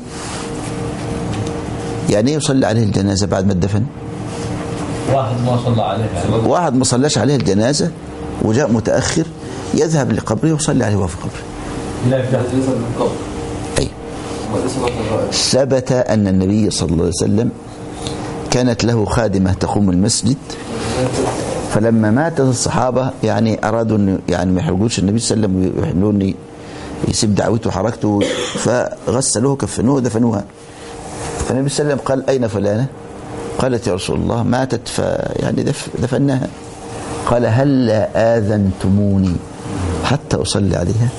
يعني ايه يصلي عليه الجنازة بعد ما اتدفن واحد ما صلى عليه يعني واحد ما صلاش عليه الجنازة وجاء متأخر يذهب لقبره ويصلي عليه وهو في قبره لا يفتح ليس من قبل أي وليس صلاة الغائب ثبت أن النبي صلى الله عليه وسلم كانت له خادمة تقوم المسجد فلما ماتت الصحابة يعني أرادوا أن يعني ما يحرجوش النبي صلى الله عليه وسلم ويحملون يسيب دعوته وحركته فغسلوه كفنوه ودفنوها فالنبي صلى الله عليه وسلم قال أين فلانة قالت يا رسول الله ماتت فيعني دف دفناها قال هل آذنتموني حتى أصلي عليها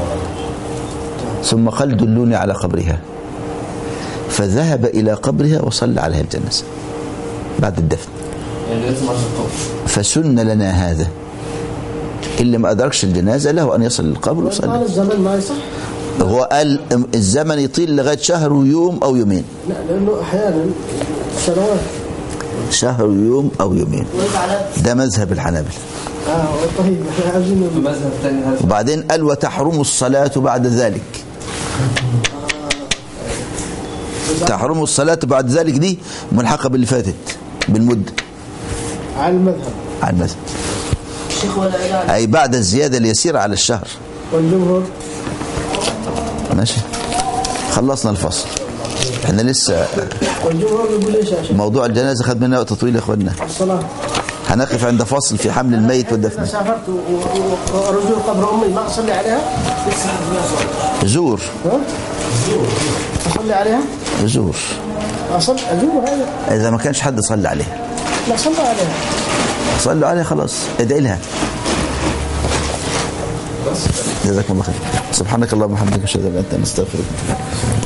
ثم قال دلوني على قبرها فذهب إلى قبرها وصلى عليها الجنازة بعد الدفن يعني لازم عشان القبر فسن لنا هذا اللي ما أدركش الجنازة له أن يصل للقبر طال ويصلي الزمن ما يصح هو قال الزمن يطيل لغاية شهر ويوم أو يومين لا لانه احيانا سنوات شهر ويوم أو يومين ويفعل ده مذهب الحنابلة اه طيب احنا عايزين في مذهب تاني هل وبعدين قال وتحرم الصلاة بعد ذلك تحرم الصلاة بعد ذلك دي ملحقة باللي فاتت بالمدة على المذهب على المذهب الشيخ ولا علاج أي بعد الزيادة اليسيرة على الشهر والجمهور ماشي خلصنا الفصل احنا لسه والجمهور يقول ايش يا شيخ؟ موضوع الجنازة خد منا وقت طويل يا اخوانا الصلاه هنقف عند فصل في حمل الميت اذا والدفن سافرت و- و- ورجوع قبر امي ما اصلي عليها زور ها؟ اصلي عليها؟ زور اصلي ازور هذا إذا ما كانش حد صلى عليها لا صلى عليها صلوا عليها خلاص ادعي لها جزاكم الله خير سبحانك اللهم وبحمدك اشهد ان لا اله الا انت نستغفرك